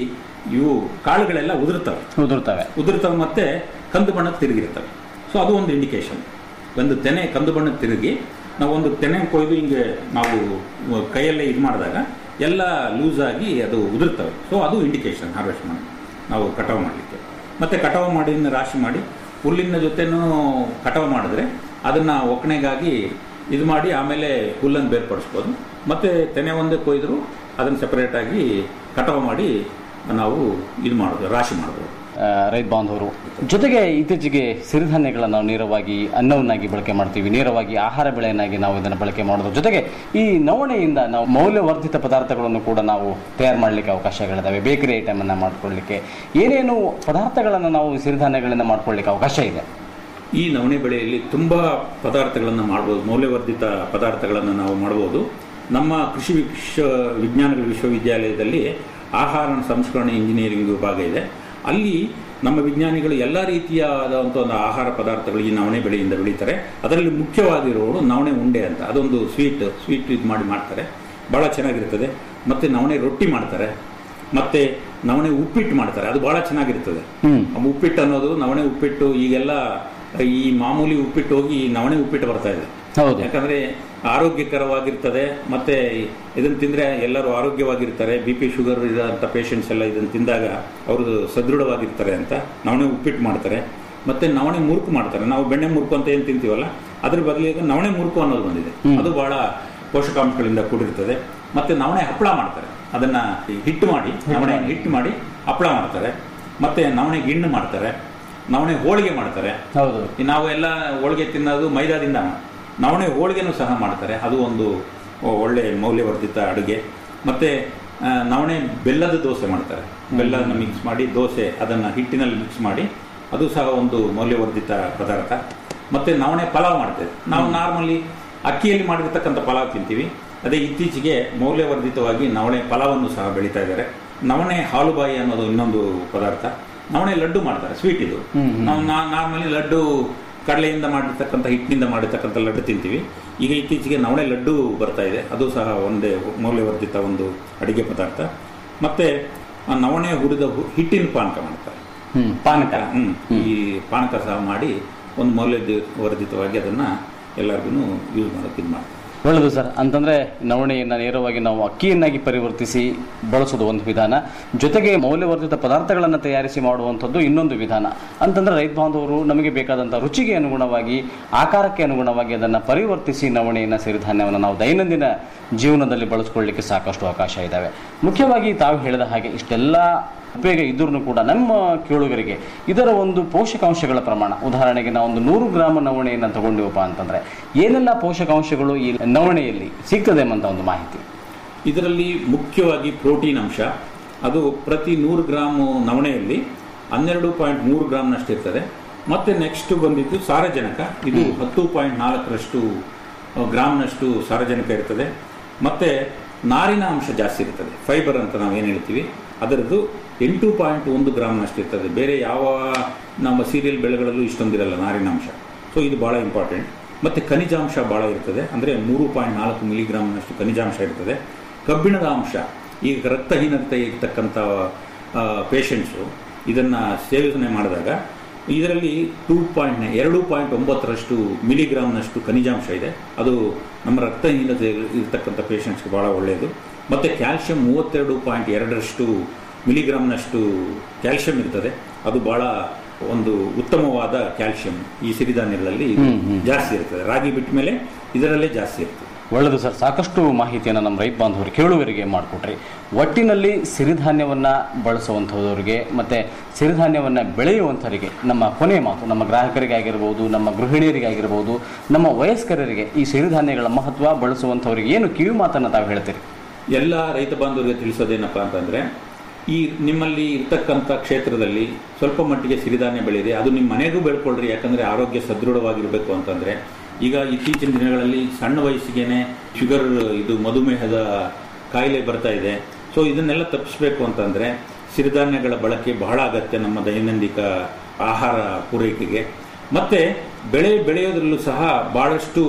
ಇವು ಕಾಳುಗಳೆಲ್ಲ ಉದುರ್ತವೆ ಉದುರ್ತವೆ ಉದುರ್ತವೆ ಮತ್ತೆ ಕಂದು ಬಣ್ಣಕ್ಕೆ ತಿರುಗಿರ್ತವೆ ಸೊ ಅದು ಒಂದು ಇಂಡಿಕೇಶನ್ ಒಂದು ತೆನೆ ಕಂದು ಬಣ್ಣಕ್ಕೆ ತಿರುಗಿ ನಾವು ಒಂದು ತೆನೆ ಕೊಯ್ದು ಹಿಂಗೆ ನಾವು ಕೈಯಲ್ಲೇ ಇದು ಮಾಡಿದಾಗ ಎಲ್ಲ ಲೂಸ್ ಆಗಿ ಅದು ಉದುರ್ತವೆ ಸೊ ಅದು ಇಂಡಿಕೇಶನ್ ಹಾರ್ವೆಸ್ಟ್ ಮಾಡಿ ನಾವು ಕಟಾವು ಮಾಡಲಿಕ್ಕೆ ಮತ್ತೆ ಕಟಾವು ಮಾಡಿ ಇನ್ನು ರಾಶಿ ಮಾಡಿ ಹುಲ್ಲಿನ ಜೊತೆನೂ ಕಟಾವು ಮಾಡಿದ್ರೆ ಅದನ್ನ ಒಕ್ಕಣೆಗಾಗಿ ಇದು ಮಾಡಿ ಆಮೇಲೆ ಹುಲ್ಲನ್ನು ಬೇರ್ಪಡಿಸ್ಬೋದು ಮತ್ತೆ ತೆನೆ ಒಂದೇ ಕೊಯ್ದ್ರು ಅದನ್ನು ಸೆಪರೇಟ್ ಆಗಿ ಕಟಾವು ಮಾಡಿ ನಾವು ಇದು ಮಾಡೋದು ರಾಶಿ ಮಾಡ್ಬೋದು ಆ, ರೈತ ಬಾಂಧವರು ಜೊತೆಗೆ ಇತ್ತೀಚೆಗೆ ಸಿರಿಧಾನ್ಯಗಳನ್ನು ನಾವು ನೇರವಾಗಿ ಅನ್ನವನ್ನಾಗಿ ಬಳಕೆ ಮಾಡ್ತೀವಿ ನೇರವಾಗಿ ಆಹಾರ ಬೆಳೆಯನ್ನಾಗಿ ನಾವು ಇದನ್ನು ಬಳಕೆ ಮಾಡೋದ್ರ ಜೊತೆಗೆ ಈ ನವಣೆಯಿಂದ ನಾವು ಮೌಲ್ಯವರ್ಧಿತ ಪದಾರ್ಥಗಳನ್ನು ಕೂಡ ನಾವು ತಯಾರು ಮಾಡಲಿಕ್ಕೆ ಅವಕಾಶಗಳಿದ್ದಾವೆ ಬೇಕರಿ ಐಟಮ್ ಅನ್ನ ಮಾಡ್ಕೊಳ್ಳಿಕ್ಕೆ ಏನೇನು ಪದಾರ್ಥಗಳನ್ನು ನಾವು ಸಿರಿಧಾನ್ಯಗಳಿಂದ ಮಾಡ್ಕೊಳ್ಳಿಕ್ಕೆ ಅವಕಾಶ ಇದೆ ಈ ನವಣೆ ಬೆಳೆಯಲ್ಲಿ ತುಂಬ ಪದಾರ್ಥಗಳನ್ನು ಮಾಡ್ಬೋದು ಮೌಲ್ಯವರ್ಧಿತ ಪದಾರ್ಥಗಳನ್ನು ನಾವು ಮಾಡ್ಬೋದು ನಮ್ಮ ಕೃಷಿ ವಿಶ್ವ ವಿಜ್ಞಾನಗಳ ವಿಶ್ವವಿದ್ಯಾಲಯದಲ್ಲಿ ಆಹಾರ ಸಂಸ್ಕರಣೆ ಇಂಜಿನಿಯರಿಂಗ್ ವಿಭಾಗ ಇದೆ ಅಲ್ಲಿ ನಮ್ಮ ವಿಜ್ಞಾನಿಗಳು ಎಲ್ಲ ರೀತಿಯಾದಂಥ ಒಂದು ಆಹಾರ ಪದಾರ್ಥಗಳು ಈ ನವಣೆ ಬೆಳೆಯಿಂದ ಬೆಳೀತಾರೆ ಅದರಲ್ಲಿ ಮುಖ್ಯವಾಗಿರೋದು ನವಣೆ ಉಂಡೆ ಅಂತ ಅದೊಂದು ಸ್ವೀಟ್ ಸ್ವೀಟ್ ಇದು ಮಾಡಿ ಮಾಡ್ತಾರೆ ಭಾಳ ಚೆನ್ನಾಗಿರ್ತದೆ ಮತ್ತು ನವಣೆ ರೊಟ್ಟಿ ಮಾಡ್ತಾರೆ ಮತ್ತೆ ನವಣೆ ಉಪ್ಪಿಟ್ಟು ಮಾಡ್ತಾರೆ ಅದು ಬಹಳ ಚೆನ್ನಾಗಿರ್ತದೆ ಆ ಉಪ್ಪಿಟ್ಟು ಅನ್ನೋದು ನವಣೆ ಉಪ್ಪಿಟ್ಟು ಈಗೆಲ್ಲ ಈ ಮಾಮೂಲಿ ಉಪ್ಪಿಟ್ಟು ಹೋಗಿ ಈ ನವಣೆ ಉಪ್ಪಿಟ್ಟು ಬರ್ತಾ ಇದೆ ಹೌದು ಯಾಕಂದ್ರೆ ಆರೋಗ್ಯಕರವಾಗಿರ್ತದೆ ಮತ್ತೆ ಇದನ್ನ ತಿಂದ್ರೆ ಎಲ್ಲರೂ ಆರೋಗ್ಯವಾಗಿರ್ತಾರೆ ಬಿ ಪಿ ಶುಗರ್ ಇರೋಂಥ ಪೇಷಂಟ್ಸ್ ಎಲ್ಲ ಇದನ್ನ ತಿಂದಾಗ ಅವರು ಸದೃಢವಾಗಿರ್ತಾರೆ ಅಂತ ನವಣೆ ಉಪ್ಪಿಟ್ಟು ಮಾಡ್ತಾರೆ ಮತ್ತೆ ನವಣೆ ಮುರುಕು ಮಾಡ್ತಾರೆ ನಾವು ಬೆಣ್ಣೆ ಮುರುಕು ಅಂತ ಏನ್ ತಿಂತೀವಲ್ಲ ಅದ್ರ ಬದಲಿಗೆ ನವಣೆ ಮುರುಕು ಅನ್ನೋದು ಬಂದಿದೆ ಅದು ಬಹಳ ಪೋಷಕಾಂಶಗಳಿಂದ ಕೂಡಿರ್ತದೆ ಮತ್ತೆ ನವಣೆ ಹಪ್ಪಳ ಮಾಡ್ತಾರೆ ಅದನ್ನ ಹಿಟ್ಟು ಮಾಡಿ ನವಣೆ ಹಿಟ್ಟು ಮಾಡಿ ಹಪ್ಪಳ ಮಾಡ್ತಾರೆ ಮತ್ತೆ ನವಣೆ ಗಿಣ್ಣು ಮಾಡ್ತಾರೆ ನವಣೆ ಹೋಳಿಗೆ ಮಾಡ್ತಾರೆ ಹೌದು ಈ ನಾವು ಎಲ್ಲ ಹೋಳಿಗೆ ತಿನ್ನೋದು ಮೈದಾದಿಂದ ನವಣೆ ಹೋಳಿಗೆನೂ ಸಹ ಮಾಡ್ತಾರೆ ಅದು ಒಂದು ಒಳ್ಳೆ ಮೌಲ್ಯವರ್ಧಿತ ಅಡುಗೆ ಮತ್ತೆ ಆ, ನವಣೆ ಬೆಲ್ಲದ ದೋಸೆ ಮಾಡ್ತಾರೆ ಬೆಲ್ಲನ ಮಿಕ್ಸ್ ಮಾಡಿ ದೋಸೆ ಅದನ್ನ ಹಿಟ್ಟಿನಲ್ಲಿ ಮಿಕ್ಸ್ ಮಾಡಿ ಅದು ಸಹ ಒಂದು ಮೌಲ್ಯವರ್ಧಿತ ಪದಾರ್ಥ ಮತ್ತೆ ನವಣೆ ಪಲಾವ್ ಮಾಡ್ತೇವೆ ನಾವು ನಾರ್ಮಲಿ ಅಕ್ಕಿಯಲ್ಲಿ ಮಾಡಿರ್ತಕ್ಕಂಥ ಪಲಾವ್ ತಿಂತೀವಿ ಅದೇ ಇತ್ತೀಚೆಗೆ ಮೌಲ್ಯವರ್ಧಿತವಾಗಿ ನವಣೆ ಪಲಾವನ್ನು ಸಹ ಬೆಳೀತಾ ಇದ್ದಾರೆ ನವಣೆ ಹಾಲುಬಾಯಿ ಅನ್ನೋದು ಇನ್ನೊಂದು ಪದಾರ್ಥ ನವಣೆ ಲಡ್ಡು ಮಾಡ್ತಾರೆ ಸ್ವೀಟ್ ಇದು ನಾವು ನಾರ್ಮಲಿ ಲಡ್ಡು ಕಡಲೆಯಿಂದ ಮಾಡಿರ್ತಕ್ಕಂಥ ಹಿಟ್ಟಿನಿಂದ ಮಾಡಿರ್ತಕ್ಕಂಥ ಲಡ್ಡು ತಿಂತೀವಿ ಈಗ ಇತ್ತೀಚೆಗೆ ನವಣೆ ಲಡ್ಡು ಬರ್ತಾ ಇದೆ ಅದು ಸಹ ಒಂದೇ ಮೌಲ್ಯವರ್ಧಿತ ಒಂದು ಅಡಿಗೆ ಪದಾರ್ಥ ಮತ್ತೆ ಆ ನವಣೆ ಹುರಿದ ಹು- ಹಿಟ್ಟಿನ ಪಾನಕ ಮಾಡ್ತಾರೆ ಹ್ಮ್ ಪಾನಕ ಹ್ಮ್. ಈ ಪಾನಕ ಸಹ ಮಾಡಿ ಒಂದು ಮೌಲ್ಯವರ್ಧಿತವಾಗಿ ಅದನ್ನ ಎಲ್ಲರಿಗೂ ಯೂಸ್ ಮಾಡೋಕೆ ಇದು ಮಾಡ್ತಾರೆ ಒಳ್ಳೆಯದು ಸರ್ ಅಂತಂದ್ರೆ ನವಣೆಯನ್ನ ನೇರವಾಗಿ ನಾವು ಅಕ್ಕಿಯನ್ನಾಗಿ ಪರಿವರ್ತಿಸಿ ಬಳಸೋದು ಒಂದು ವಿಧಾನ ಜೊತೆಗೆ ಮೌಲ್ಯವರ್ಧಿತ ಪದಾರ್ಥಗಳನ್ನು ತಯಾರಿಸಿ ಮಾಡುವಂಥದ್ದು ಇನ್ನೊಂದು ವಿಧಾನ ಅಂತಂದ್ರೆ ರೈತ ಬಾಂಧವರು ನಮಗೆ ಬೇಕಾದಂಥ ರುಚಿಗೆ ಅನುಗುಣವಾಗಿ ಆಕಾರಕ್ಕೆ ಅನುಗುಣವಾಗಿ ಅದನ್ನು ಪರಿವರ್ತಿಸಿ ನವಣೆಯನ್ನು ಸಿರಿಧಾನ್ಯವನ್ನು ನಾವು ದೈನಂದಿನ ಜೀವನದಲ್ಲಿ ಬಳಸ್ಕೊಳ್ಳಿಕ್ಕೆ ಸಾಕಷ್ಟು ಅವಕಾಶ ಇದ್ದಾವೆ ಮುಖ್ಯವಾಗಿ ತಾವು ಹೇಳಿದ ಹಾಗೆ ಇಷ್ಟೆಲ್ಲ ಉಪಯೋಗ ಇದ್ರೂ ಕೂಡ ನಮ್ಮ ಕೇಳುಗರಿಗೆ ಇದರ ಒಂದು ಪೋಷಕಾಂಶಗಳ ಪ್ರಮಾಣ ಉದಾಹರಣೆಗೆ ನಾವು ಒಂದು ನೂರು ಗ್ರಾಮ್ ನವಣೆಯನ್ನು ತಗೊಂಡಿವಪ್ಪ ಅಂತಂದ್ರೆ ಏನೆಲ್ಲ ಪೋಷಕಾಂಶಗಳು ಈ ನವಣೆಯಲ್ಲಿ ಸಿಗ್ತದೆ ಎಂಬಂತ ಒಂದು ಮಾಹಿತಿ ಇದರಲ್ಲಿ ಮುಖ್ಯವಾಗಿ ಪ್ರೋಟೀನ್ ಅಂಶ ಅದು ಪ್ರತಿ ನೂರು ಗ್ರಾಮ್ ನವಣೆಯಲ್ಲಿ ಹನ್ನೆರಡು ಪಾಯಿಂಟ್ ಮೂರು ಗ್ರಾಮ್ನಷ್ಟು ಇರ್ತದೆ ಮತ್ತೆ ನೆಕ್ಸ್ಟ್ ಬಂದಿದ್ದು ಸಾರಜನಕ ಇದು ಹತ್ತು ಪಾಯಿಂಟ್ ನಾಲ್ಕರಷ್ಟು ಗ್ರಾಮ್ನಷ್ಟು ಸಾರಜನಕ ಇರ್ತದೆ ಮತ್ತೆ ನಾರಿನ ಅಂಶ ಜಾಸ್ತಿ ಇರ್ತದೆ ಫೈಬರ್ ಅಂತ ನಾವು ಏನು ಹೇಳ್ತೀವಿ ಅದರದ್ದು ಎಂಟು ಪಾಯಿಂಟ್ ಒಂದು ಗ್ರಾಮ್ನಷ್ಟು ಇರ್ತದೆ ಬೇರೆ ಯಾವ ನಮ್ಮ ಸೀರಿಯಲ್ ಬೆಳೆಗಳಲ್ಲೂ ಇಷ್ಟೊಂದಿರಲ್ಲ ನಾರಿನ ಅಂಶ ಸೊ ಇದು ಬಹಳ ಇಂಪಾರ್ಟೆಂಟ್ ಮತ್ತೆ ಖನಿಜಾಂಶ ಬಹಳ ಇರ್ತದೆ ಅಂದರೆ ಮೂರು ಪಾಯಿಂಟ್ ನಾಲ್ಕು ಮಿಲಿಗ್ರಾಮ್ನಷ್ಟು ಖನಿಜಾಂಶ ಇರ್ತದೆ ಕಬ್ಬಿಣದ ಅಂಶ ಈಗ ರಕ್ತಹೀನತೆ ಇರ್ತಕ್ಕಂಥ ಪೇಷಂಟ್ಸು ಇದನ್ನು ಸೇವನೆ ಮಾಡಿದಾಗ ಇದರಲ್ಲಿ ಟೂ ಪಾಯಿಂಟ್ ಎರಡು ಪಾಯಿಂಟ್ ಒಂಬತ್ತರಷ್ಟು ಮಿಲಿಗ್ರಾಮ್ನಷ್ಟು ಖನಿಜಾಂಶ ಇದೆ ಅದು ನಮ್ಮ ರಕ್ತಹೀನತೆ ಇರ್ತಕ್ಕಂಥ ಪೇಷಂಟ್ಸ್ಗೆ ಭಾಳ ಒಳ್ಳೆಯದು ಮತ್ತು ಕ್ಯಾಲ್ಶಿಯಂ ಮೂವತ್ತೆರಡು ಪಾಯಿಂಟ್ ಎರಡರಷ್ಟು ಮಿಲಿಗ್ರಾಮ್ನಷ್ಟು ಕ್ಯಾಲ್ಶಿಯಂ ಇರ್ತದೆ ಅದು ಭಾಳ ಒಂದು ಉತ್ತಮವಾದ ಕ್ಯಾಲ್ಶಿಯಂ ಈ ಸಿರಿಧಾನ್ಯಗಳಲ್ಲಿ ಇದು ಜಾಸ್ತಿ ಇರ್ತದೆ ರಾಗಿ ಬಿಟ್ಟ ಮೇಲೆ ಇದರಲ್ಲೇ ಜಾಸ್ತಿ ಇರ್ತದೆ ಒಳ್ಳೆಯದು ಸರ್ ಸಾಕಷ್ಟು ಮಾಹಿತಿಯನ್ನು ನಮ್ಮ ರೈತ ಬಾಂಧವರು ಕೇಳುಗರಿಗೆ ಮಾಡಿಕೊಟ್ರಿ ಒಟ್ಟಿನಲ್ಲಿ ಸಿರಿಧಾನ್ಯವನ್ನ ಬಳಸುವಂಥವರಿಗೆ ಮತ್ತೆ ಸಿರಿಧಾನ್ಯವನ್ನ ಬೆಳೆಯುವಂಥವರಿಗೆ ನಮ್ಮ ಕೊನೆಯ ಮಾತು ನಮ್ಮ ಗ್ರಾಹಕರಿಗಾಗಿರ್ಬೋದು ನಮ್ಮ ಗೃಹಿಣಿಯರಿಗಾಗಿರ್ಬೋದು ನಮ್ಮ ವಯಸ್ಕರರಿಗೆ ಈ ಸಿರಿಧಾನ್ಯಗಳ ಮಹತ್ವ ಬಳಸುವಂಥವರಿಗೆ ಏನು ಕಿವಿ ಮಾತನ್ನು ತಾವು ಹೇಳ್ತೀರಿ ಎಲ್ಲ ರೈತ ಬಾಂಧವರಿಗೆ ತಿಳಿಸೋದೇನಪ್ಪ ಅಂತಂದ್ರೆ ಈ ನಿಮ್ಮಲ್ಲಿ ಇರ್ತಕ್ಕಂಥ ಕ್ಷೇತ್ರದಲ್ಲಿ ಸ್ವಲ್ಪ ಮಟ್ಟಿಗೆ ಸಿರಿಧಾನ್ಯ ಬೆಳೆಯಿದೆ ಅದು ನಿಮ್ಮ ಮನೆಗೂ ಬೆಳ್ಕೊಳ್ರಿ ಯಾಕಂದ್ರೆ ಆರೋಗ್ಯ ಸದೃಢವಾಗಿರಬೇಕು ಅಂತಂದ್ರೆ ಈಗ ಇತ್ತೀಚಿನ ದಿನಗಳಲ್ಲಿ ಸಣ್ಣ ವಯಸ್ಸಿಗೆನೆ ಶುಗರ್ ಇದು ಮಧುಮೇಹದ ಕಾಯಿಲೆ ಬರ್ತಾ ಇದೆ ಸೊ ಇದನ್ನೆಲ್ಲ ತಪ್ಪಿಸ್ಬೇಕು ಅಂತಂದ್ರೆ ಸಿರಿಧಾನ್ಯಗಳ ಬಳಕೆ ಬಹಳ ಅಗತ್ಯ ನಮ್ಮ ದೈನಂದಿಕ ಆಹಾರ ಪೂರೈಕೆಗೆ ಮತ್ತೆ ಬೆಳೆ ಬೆಳೆಯೋದ್ರಲ್ಲೂ ಸಹ ಬಹಳಷ್ಟು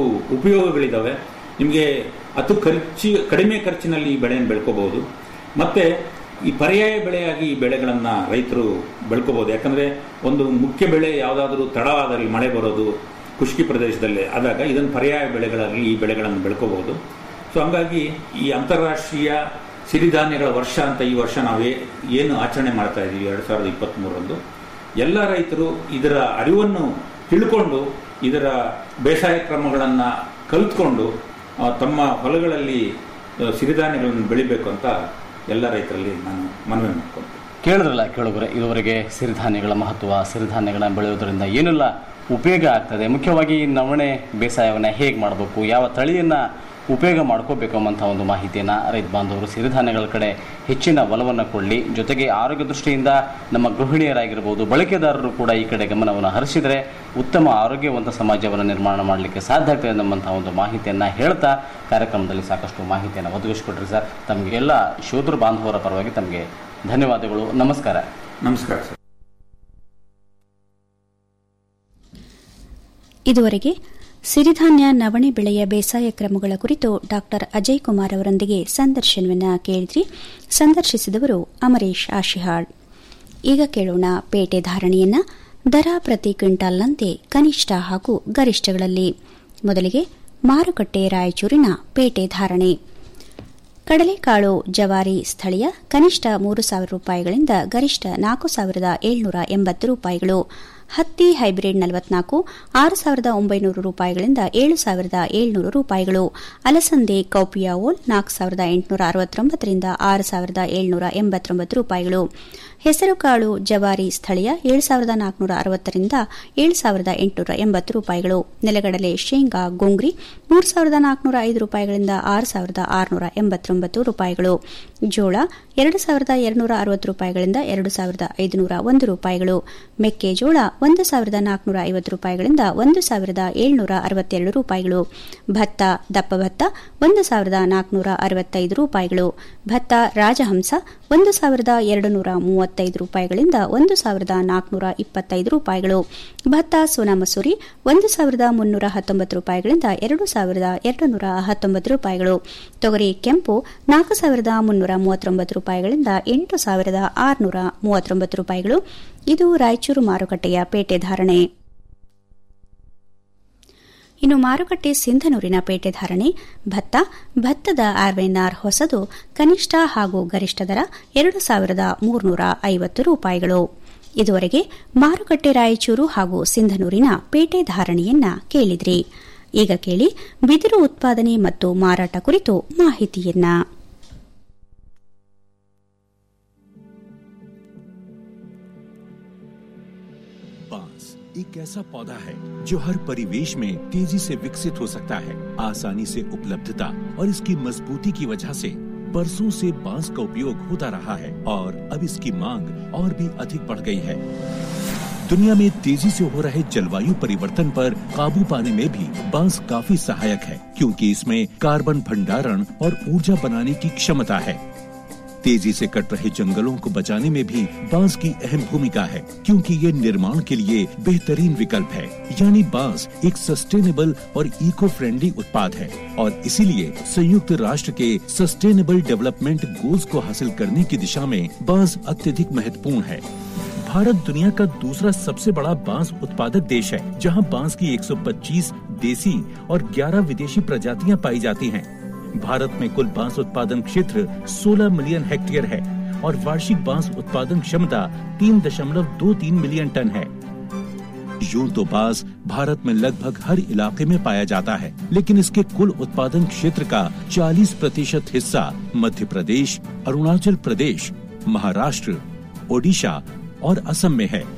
ಉಪಯೋಗಗಳಿದ್ದಾವೆ ನಿಮಗೆ ಅತಿ ಖರ್ಚು ಕಡಿಮೆ ಖರ್ಚಿನಲ್ಲಿ ಈ ಬೆಳೆಯನ್ನು ಬೆಳ್ಕೋಬಹುದು ಮತ್ತೆ ಈ ಪರ್ಯಾಯ ಬೆಳೆಯಾಗಿ ಈ ಬೆಳೆಗಳನ್ನು ರೈತರು ಬೆಳ್ಕೋಬಹುದು ಯಾಕಂದ್ರೆ ಒಂದು ಮುಖ್ಯ ಬೆಳೆ ಯಾವುದಾದ್ರೂ ತಡವಾದಲ್ಲಿ ಮಳೆ ಬರೋದು ಖುಷ್ಕಿ ಪ್ರದೇಶದಲ್ಲಿ ಆದಾಗ ಇದನ್ನು ಪರ್ಯಾಯ ಬೆಳೆಗಳಾಗಿ ಈ ಬೆಳೆಗಳನ್ನು ಬೆಳ್ಕೋಬಹುದು ಸೊ ಹಂಗಾಗಿ ಈ ಅಂತಾರಾಷ್ಟ್ರೀಯ ಸಿರಿಧಾನ್ಯಗಳ ವರ್ಷ ಅಂತ ಈ ವರ್ಷ ನಾವೇ ಏನು ಆಚರಣೆ ಮಾಡ್ತಾ ಇದ್ದೀವಿ ಎರಡು ಸಾವಿರದ ಇಪ್ಪತ್ತ್ಮೂರರಂದು ಎಲ್ಲ ರೈತರು ಇದರ ಅರಿವನ್ನು ತಿಳ್ಕೊಂಡು ಇದರ ಬೇಸಾಯ ಕ್ರಮಗಳನ್ನು ಕಲಿತ್ಕೊಂಡು ಆ, ತಮ್ಮ ಹೊಲಗಳಲ್ಲಿ ಆ, ಸಿರಿಧಾನ್ಯಗಳನ್ನು ಬೆಳಿಬೇಕು ಅಂತ ಎಲ್ಲ ರೈತರಲ್ಲಿ ನಾನು ಮನವಿ ಮಾಡ್ಕೊಂಡು ಕೇಳಿದ್ರಲ್ಲ ಕೇಳುಗರೆ ಇದುವರೆಗೆ ಸಿರಿಧಾನ್ಯಗಳ ಮಹತ್ವ ಸಿರಿಧಾನ್ಯಗಳನ್ನ ಬೆಳೆಯೋದ್ರಿಂದ ಏನೆಲ್ಲ ಉಪಯೋಗ ಆಗ್ತದೆ ಮುಖ್ಯವಾಗಿ ಈ ನವಣೆ ಬೇಸಾಯವನ್ನು ಹೇಗೆ ಮಾಡಬೇಕು ಯಾವ ತಳಿಯನ್ನು ಉಪಯೋಗ ಮಾಡ್ಕೋಬೇಕು ಅನ್ನುವಂಥ ಒಂದು ಮಾಹಿತಿಯನ್ನು ರೈತ ಬಾಂಧವರು ಸಿರಿಧಾನ್ಯಗಳ ಕಡೆ ಹೆಚ್ಚಿನ ಒಲವನ್ನು ಕೊಡಲಿ ಜೊತೆಗೆ ಆರೋಗ್ಯ ದೃಷ್ಟಿಯಿಂದ ನಮ್ಮ ಗೃಹಿಣಿಯರಾಗಿರ್ಬೋದು ಬಳಕೆದಾರರು ಕೂಡ ಈ ಕಡೆ ಗಮನವನ್ನು ಹರಿಸಿದರೆ ಉತ್ತಮ ಆರೋಗ್ಯವಂತ ಸಮಾಜವನ್ನು ನಿರ್ಮಾಣ ಮಾಡಲಿಕ್ಕೆ ಸಾಧ್ಯ ಆಗ್ತದೆ ನಮ್ಮಂಥ ಒಂದು ಮಾಹಿತಿಯನ್ನು ಹೇಳ್ತಾ ಕಾರ್ಯಕ್ರಮದಲ್ಲಿ ಸಾಕಷ್ಟು ಮಾಹಿತಿಯನ್ನು ಒದಗಿಸ್ಕೊಟ್ರಿ ಸರ್ ತಮಗೆಲ್ಲ ಶೋಧೃ ಬಾಂಧವರ ಪರವಾಗಿ ತಮಗೆ ಧನ್ಯವಾದಗಳು ನಮಸ್ಕಾರ ನಮಸ್ಕಾರ ಸರ್ ಇದುವರೆಗೆ ಸಿರಿಧಾನ್ಯ ನವಣೆ ಬೆಳೆಯ ಬೇಸಾಯ ಕ್ರಮಗಳ ಕುರಿತು ಡಾಕ್ಟರ್ ಅಜಯ್ ಕುಮಾರ್ ಅವರೊಂದಿಗೆ ಸಂದರ್ಶನವನ್ನ ಕೇಳಿದ್ರಿ ಸಂದರ್ಶಿಸಿದವರು ಅಮರೇಶ್ ಆಶಿಹಾಳ್ ಈಗ ಕೇಳೋಣ ಪೇಟೆ ಧಾರಣೆಯನ್ನ ದರ ಪ್ರತಿ ಕ್ವಿಂಟಾಲ್ನಂತೆ ಕನಿಷ್ಠ ಹಾಗೂ ಗರಿಷ್ಠಗಳಲ್ಲಿ ಮೊದಲಿಗೆ ಮಾರುಕಟ್ಟೆ ರಾಯಚೂರಿನ ಪೇಟೆ ಧಾರಣೆ ಕಡಲೆಕಾಳು ಜವಾರಿ ಸ್ಥಳೀಯ ಕನಿಷ್ಠ ಮೂರು ಸಾವಿರ ರೂಪಾಯಿಗಳಿಂದ ಗರಿಷ್ಠ ನಾಲ್ಕು ಸಾವಿರದ ಏಳ್ನೂರ ಎಂಬತ್ತು ರೂಪಾಯಿಗಳು ಹತ್ತಿ ಹೈಬ್ರಿಡ್ ನಲವತ್ನಾಲ್ಕು ಆರು ಸಾವಿರದ ಒಂಬೈನೂರು ರೂಪಾಯಿಗಳಿಂದ ಏಳು ಸಾವಿರದ ಏಳ್ನೂರು ರೂಪಾಯಿಗಳು ಅಲಸಂದೆ ಕೌಪಿಯಾ ಓಲ್ ನಾಲ್ಕು ಸಾವಿರದ ಎಂಟುನೂರ ಅರವತ್ತೊಂಬತ್ತರಿಂದ ಆರು ಸಾವಿರದ ಏಳ್ನೂರ ಎಂಬತ್ತೊಂಬತ್ತು ರೂಪಾಯಿಗಳು ಹೆಸರುಕಾಳು ಜವಾರಿ ಸ್ಥಳೀಯ ಏಳು ಸಾವಿರದ ನಾಲ್ಕುನೂರ ಅರವತ್ತರಿಂದ ಏಳು ಸಾವಿರದ ಎಂಟುನೂರ ಎಂಬತ್ತು ರೂಪಾಯಿಗಳು ನೆಲಗಡಲೆ ಶೇಂಗಾ ಗೋಂಗ್ರಿ ಮೂರು ಸಾವಿರದ ನಾಲ್ಕುನೂರ ಐದು ರೂಪಾಯಿಗಳಿಂದ ಆರು ಸಾವಿರದ ಆರುನೂರ ಎಂಬತ್ತೊಂಬತ್ತು ರೂಪಾಯಿಗಳು ಜೋಳ ಎರಡು ಸಾವಿರದ ಎರಡುನೂರ ಅರವತ್ತು ರೂಪಾಯಿಗಳಿಂದ ಎರಡು ಸಾವಿರದ ಐದುನೂರ ಒಂದು ರೂಪಾಯಿಗಳು ಮೆಕ್ಕೆಜೋಳ ಒಂದು ಸಾವಿರದ ನಾಲ್ಕುನೂರ ಐವತ್ತು ರೂಪಾಯಿಗಳಿಂದ ಒಂದು ಸಾವಿರದ ಏಳ್ನೂರ ಅರವತ್ತೆರಡು ರೂಪಾಯಿಗಳು ಭತ್ತ ದಪ್ಪ ಭತ್ತ ಒಂದು ಸಾವಿರದ ನಾಲ್ಕುನೂರ ಅರವತ್ತೈದು ರೂಪಾಯಿಗಳು ಭತ್ತ ರಾಜಹಂಸ ಒಂದು ಸಾವಿರದ ಎರಡು ನೂರ ಮೂವತ್ತೈದು ರೂಪಾಯಿಗಳಿಂದ ಒಂದು ಸಾವಿರದ ನಾಲ್ಕುನೂರ ಇಪ್ಪತ್ತೈದು ರೂಪಾಯಿಗಳು ಭತ್ತ ಸೋನಾ ಮಸೂರಿ ಒಂದು ಸಾವಿರದ ಮುನ್ನೂರ ಹತ್ತೊಂಬತ್ತು ರೂಪಾಯಿಗಳಿಂದ ಎರಡು ಸಾವಿರದ ಎರಡು ನೂರ ಹತ್ತೊಂಬತ್ತು ರೂಪಾಯಿಗಳು ತೊಗರಿ ಕೆಂಪು ನಾಲ್ಕು ಸಾವಿರದ ಮುನ್ನೂರ ಮೂವತ್ತೊಂಬತ್ತು ರೂಪಾಯಿಗಳಿಂದ ಎಂಟು ಸಾವಿರದ ಆರುನೂರ ಮೂವತ್ತೊಂಬತ್ತು ರೂಪಾಯಿಗಳು ಇದು ರಾಯಚೂರು ಮಾರುಕಟ್ಟೆಯ ಪೇಟೆ ಧಾರಣೆ ಇನ್ನು ಮಾರುಕಟ್ಟೆ ಸಿಂಧನೂರಿನ ಪೇಟೆ ಧಾರಣೆ ಭತ್ತ ಭತ್ತದ ಆರ್ವೆನ್ಆರ್ ಹೊಸದು ಕನಿಷ್ಠ ಹಾಗೂ ಗರಿಷ್ಠ ದರ ಎರಡು ಸಾವಿರದ ಮೂರ್ನೂರ ಐವತ್ತು ರೂಪಾಯಿಗಳು ಇದುವರೆಗೆ ಮಾರುಕಟ್ಟೆ ರಾಯಚೂರು ಹಾಗೂ ಸಿಂಧನೂರಿನ ಪೇಟೆ ಧಾರಣೆಯನ್ನ ಕೇಳಿದ್ರಿ ಈಗ ಕೇಳಿ ಬಿದಿರು ಉತ್ಪಾದನೆ ಮತ್ತು ಮಾರಾಟ ಕುರಿತು ಮಾಹಿತಿಯನ್ನ बांस एक ऐसा पौधा है जो हर परिवेश में तेजी से विकसित हो सकता है आसानी से उपलब्धता और इसकी मजबूती की वजह से बरसों से बांस का उपयोग होता रहा है और अब इसकी मांग और भी अधिक बढ़ गई है दुनिया में तेजी से हो रहे जलवायु परिवर्तन पर काबू पाने में भी बांस काफी सहायक है क्योंकि इसमें कार्बन भंडारण और ऊर्जा बनाने की क्षमता है तेजी से कट रहे जंगलों को बचाने में भी बांस की अहम भूमिका है क्योंकि ये निर्माण के लिए बेहतरीन विकल्प है यानी बांस एक सस्टेनेबल और इको फ्रेंडली उत्पाद है और इसीलिए संयुक्त राष्ट्र के सस्टेनेबल डेवलपमेंट गोल्स को हासिल करने की दिशा में बांस अत्यधिक महत्वपूर्ण है भारत दुनिया का दूसरा सबसे बड़ा बांस उत्पादक देश है जहां बांस की 125 देसी और 11 विदेशी प्रजातियां पाई जाती हैं। भारत में कुल बांस उत्पादन क्षेत्र 16 मिलियन हेक्टेयर है और वार्षिक बांस उत्पादन क्षमता 3.23 मिलियन टन है यूं तो बांस भारत में लगभग हर इलाके में पाया जाता है लेकिन इसके कुल उत्पादन क्षेत्र का 40 प्रतिशत हिस्सा मध्य प्रदेश अरुणाचल प्रदेश महाराष्ट्र ओडिशा और असम में है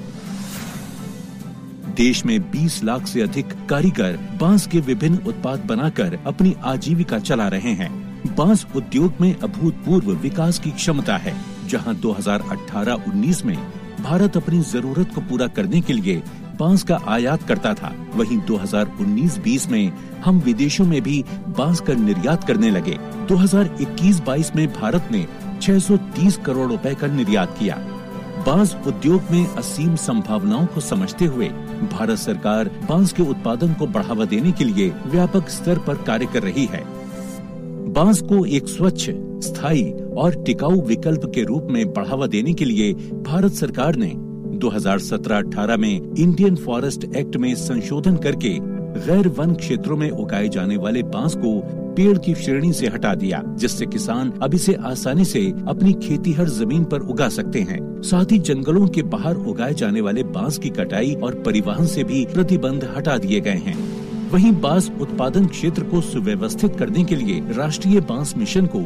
देश में 20 लाख से अधिक कारीगर बांस के विभिन्न उत्पाद बनाकर अपनी आजीविका चला रहे हैं बांस उद्योग में अभूतपूर्व विकास की क्षमता है जहां 2018-19 में भारत अपनी जरूरत को पूरा करने के लिए बांस का आयात करता था वहीं 2019-20 में हम विदेशों में भी बांस का निर्यात करने लगे 2021-22 में भारत ने 630 करोड़ रुपए का निर्यात किया बांस उद्योग में असीम संभावनाओं को समझते हुए भारत सरकार बांस के उत्पादन को बढ़ावा देने के लिए व्यापक स्तर पर कार्य कर रही है बांस को एक स्वच्छ स्थायी और टिकाऊ विकल्प के रूप में बढ़ावा देने के लिए भारत सरकार ने 2017-18 में इंडियन फॉरेस्ट एक्ट में संशोधन करके गैर वन क्षेत्रों में उगाए जाने वाले बांस को पेड़ की श्रेणी से हटा दिया जिससे किसान अब इसे आसानी से अपनी खेती हर जमीन पर उगा सकते हैं साथ ही जंगलों के बाहर उगाए जाने वाले बांस की कटाई और परिवहन से भी प्रतिबंध हटा दिए गए हैं वहीं बांस उत्पादन क्षेत्र को सुव्यवस्थित करने के लिए राष्ट्रीय बांस मिशन को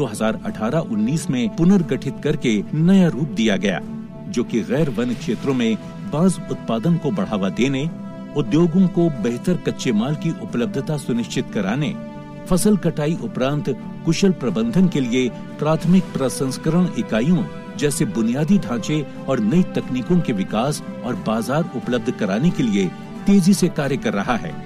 2018-19 में पुनर्गठित करके नया रूप दिया गया जो कि गैर वन क्षेत्रों में बांस उत्पादन को बढ़ावा देने उद्योगों को बेहतर कच्चे माल की उपलब्धता सुनिश्चित कराने फसल कटाई उपरांत कुशल प्रबंधन के लिए प्राथमिक प्रसंस्करण इकाइयों जैसे बुनियादी ढांचे और नई तकनीकों के विकास और बाजार उपलब्ध कराने के लिए तेजी से कार्य कर रहा है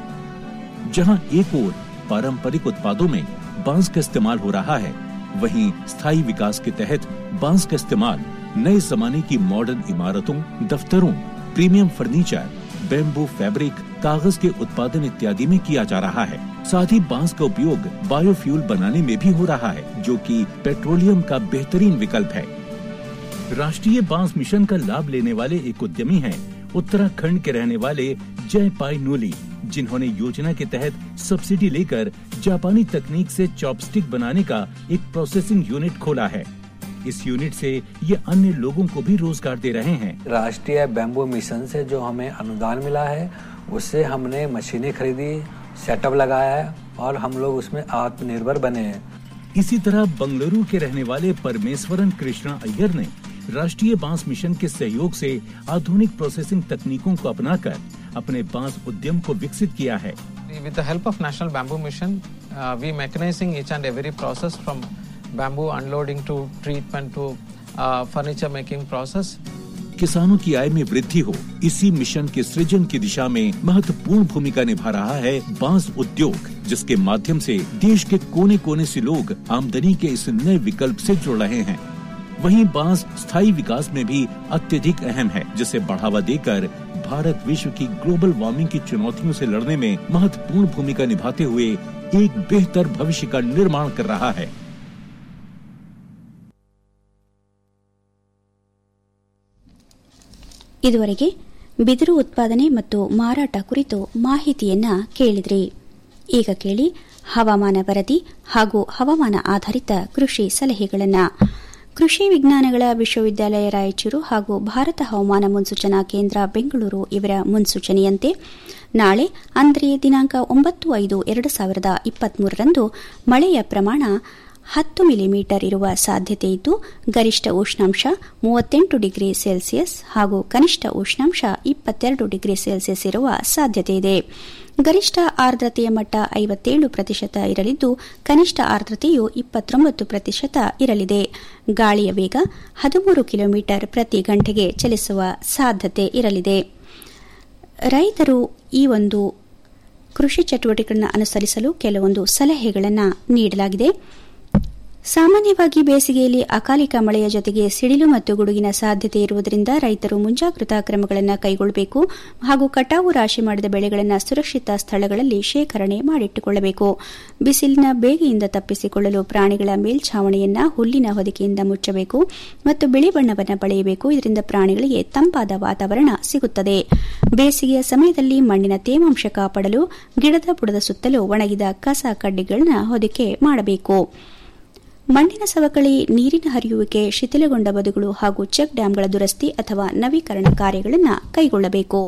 जहां एक ओर पारंपरिक उत्पादों में बांस का इस्तेमाल हो रहा है वहीं स्थायी विकास के तहत बांस का इस्तेमाल नए जमाने की मॉडर्न इमारतों दफ्तरों प्रीमियम फर्नीचर बेम्बू फैब्रिक कागज के उत्पादन इत्यादि में किया जा रहा है साथ ही बांस का उपयोग बायोफ्यूल बनाने में भी हो रहा है जो कि पेट्रोलियम का बेहतरीन विकल्प है राष्ट्रीय बांस मिशन का लाभ लेने वाले एक उद्यमी हैं उत्तराखंड के रहने वाले जय पाई नूली जिन्होंने योजना के तहत सब्सिडी लेकर जापानी तकनीक से चॉपस्टिक बनाने का एक प्रोसेसिंग यूनिट खोला है इस यूनिट से ये अन्य लोगों को भी रोजगार दे रहे हैं राष्ट्रीय बैम्बू मिशन से जो हमें अनुदान मिला है उससे हमने मशीनें खरीदी सेटअप लगाया है और हम लोग उसमें आत्मनिर्भर बने हैं इसी तरह बंगलुरु के रहने वाले परमेश्वरन कृष्णा अय्यर ने राष्ट्रीय बांस मिशन के सहयोग से आधुनिक प्रोसेसिंग तकनीकों को अपनाकर अपने बांस उद्यम को विकसित किया है With the help of National Bamboo Mission, uh, we mechanizing each and every process from bamboo unloading to treatment to uh, furniture making process. किसानों की आय में वृद्धि हो इसी मिशन के सृजन की दिशा में महत्वपूर्ण भूमिका निभा रहा है बांस उद्योग जिसके माध्यम से देश के कोने कोने से लोग आमदनी के इस नए विकल्प से जुड़ रहे हैं वहीं बांस स्थायी विकास में भी अत्यधिक अहम है जिसे बढ़ावा देकर भारत विश्व की ग्लोबल वार्मिंग की चुनौतियों से लड़ने में महत्वपूर्ण भूमिका निभाते हुए एक बेहतर भविष्य का निर्माण कर रहा है ಇದುವರೆಗೆ ಬಿದಿರು ಉತ್ಪಾದನೆ ಮತ್ತು ಮಾರಾಟ ಕುರಿತು ಮಾಹಿತಿಯನ್ನ ಕೇಳಿದ್ರಿ ಈಗ ಕೇಳಿ ಹವಾಮಾನ ವರದಿ ಹಾಗೂ ಹವಾಮಾನ ಆಧಾರಿತ ಕೃಷಿ ಸಲಹೆಗಳನ್ನು ಕೃಷಿ ವಿಜ್ಞಾನಗಳ ವಿಶ್ವವಿದ್ಯಾಲಯ ರಾಯಚೂರು ಹಾಗೂ ಭಾರತ ಹವಾಮಾನ ಮುನ್ಸೂಚನಾ ಕೇಂದ್ರ ಬೆಂಗಳೂರು ಇವರ ಮುನ್ಸೂಚನೆಯಂತೆ ನಾಳೆ ಅಂದರೆ ದಿನಾಂಕ ಒಂಬತ್ತು ಐದು ಎರಡು ಸಾವಿರದ ಇಪ್ಪತ್ಮೂರರಂದು ಮಳೆಯ ಪ್ರಮಾಣ ಹತ್ತು ಮಿಲಿಮೀಟರ್ ಇರುವ ಸಾಧ್ಯತೆ ಇದ್ದು ಗರಿಷ್ಠ ಉಷ್ಣಾಂಶ ಮೂವತ್ತೆಂಟು ಡಿಗ್ರಿ ಸೆಲ್ಸಿಯಸ್ ಹಾಗೂ ಕನಿಷ್ಠ ಉಷ್ಣಾಂಶ ಇಪ್ಪತ್ತೆರಡು ಡಿಗ್ರಿ ಸೆಲ್ಸಿಯಸ್ ಇರುವ ಸಾಧ್ಯತೆ ಇದೆ ಗರಿಷ್ಠ ಆರ್ದ್ರತೆಯ ಮಟ್ಟ ಐವತ್ತೇಳು ಪ್ರತಿಶತ ಇರಲಿದ್ದು ಕನಿಷ್ಠ ಆರ್ದ್ರತೆಯು ಇಪ್ಪತ್ತೊಂಬತ್ತು ಪ್ರತಿಶತ ಇರಲಿದೆ ಗಾಳಿಯ ವೇಗ ಹದಿಮೂರು ಕಿಲೋಮೀಟರ್ ಪ್ರತಿ ಗಂಟೆಗೆ ಚಲಿಸುವ ಸಾಧ್ಯತೆ ಇರಲಿದೆ ರೈತರು ಈ ಒಂದು ಕೃಷಿ ಚಟುವಟಿಕೆಗಳನ್ನು ಅನುಸರಿಸಲು ಕೆಲವೊಂದು ಸಲಹೆಗಳನ್ನು ನೀಡಲಾಗಿದೆ ಸಾಮಾನ್ಯವಾಗಿ ಬೇಸಿಗೆಯಲ್ಲಿ ಅಕಾಲಿಕ ಮಳೆಯ ಜೊತೆಗೆ ಸಿಡಿಲು ಮತ್ತು ಗುಡುಗಿನ ಸಾಧ್ಯತೆ ಇರುವುದರಿಂದ ರೈತರು ಮುಂಜಾಗ್ರತಾ ಕ್ರಮಗಳನ್ನು ಕೈಗೊಳ್ಳಬೇಕು ಹಾಗೂ ಕಟಾವು ರಾಶಿ ಮಾಡಿದ ಬೆಳೆಗಳನ್ನು ಸುರಕ್ಷಿತ ಸ್ಥಳಗಳಲ್ಲಿ ಶೇಖರಣೆ ಮಾಡಿಟ್ಟುಕೊಳ್ಳಬೇಕು ಬಿಸಿಲಿನ ಬೇಗೆಯಿಂದ ತಪ್ಪಿಸಿಕೊಳ್ಳಲು ಪ್ರಾಣಿಗಳ ಮೇಲ್ಛಾವಣಿಯನ್ನ ಹುಲ್ಲಿನ ಹೊದಿಕೆಯಿಂದ ಮುಚ್ಚಬೇಕು ಮತ್ತು ಬಿಳಿ ಬಣ್ಣವನ್ನು ಬಳೆಯಬೇಕು ಇದರಿಂದ ಪ್ರಾಣಿಗಳಿಗೆ ತಂಪಾದ ವಾತಾವರಣ ಸಿಗುತ್ತದೆ ಬೇಸಿಗೆಯ ಸಮಯದಲ್ಲಿ ಮಣ್ಣಿನ ತೇವಾಂಶ ಕಾಪಾಡಲು ಗಿಡದ ಬುಡದ ಸುತ್ತಲೂ ಒಣಗಿದ ಕಸ ಕಡ್ಡಿಗಳನ್ನು ಹೊದಿಕೆ ಮಾಡಬೇಕು ಮಣ್ಣಿನ ಸವಕಳಿ ನೀರಿನ ಹರಿಯುವಿಕೆ ಶಿಥಿಲಗೊಂಡ ಬದುಗಳು ಹಾಗೂ ಚೆಕ್ ಡ್ಯಾಂಗಳ ದುರಸ್ತಿ ಅಥವಾ ನವೀಕರಣ ಕಾರ್ಯಗಳನ್ನು ಕೈಗೊಳ್ಳಬೇಕು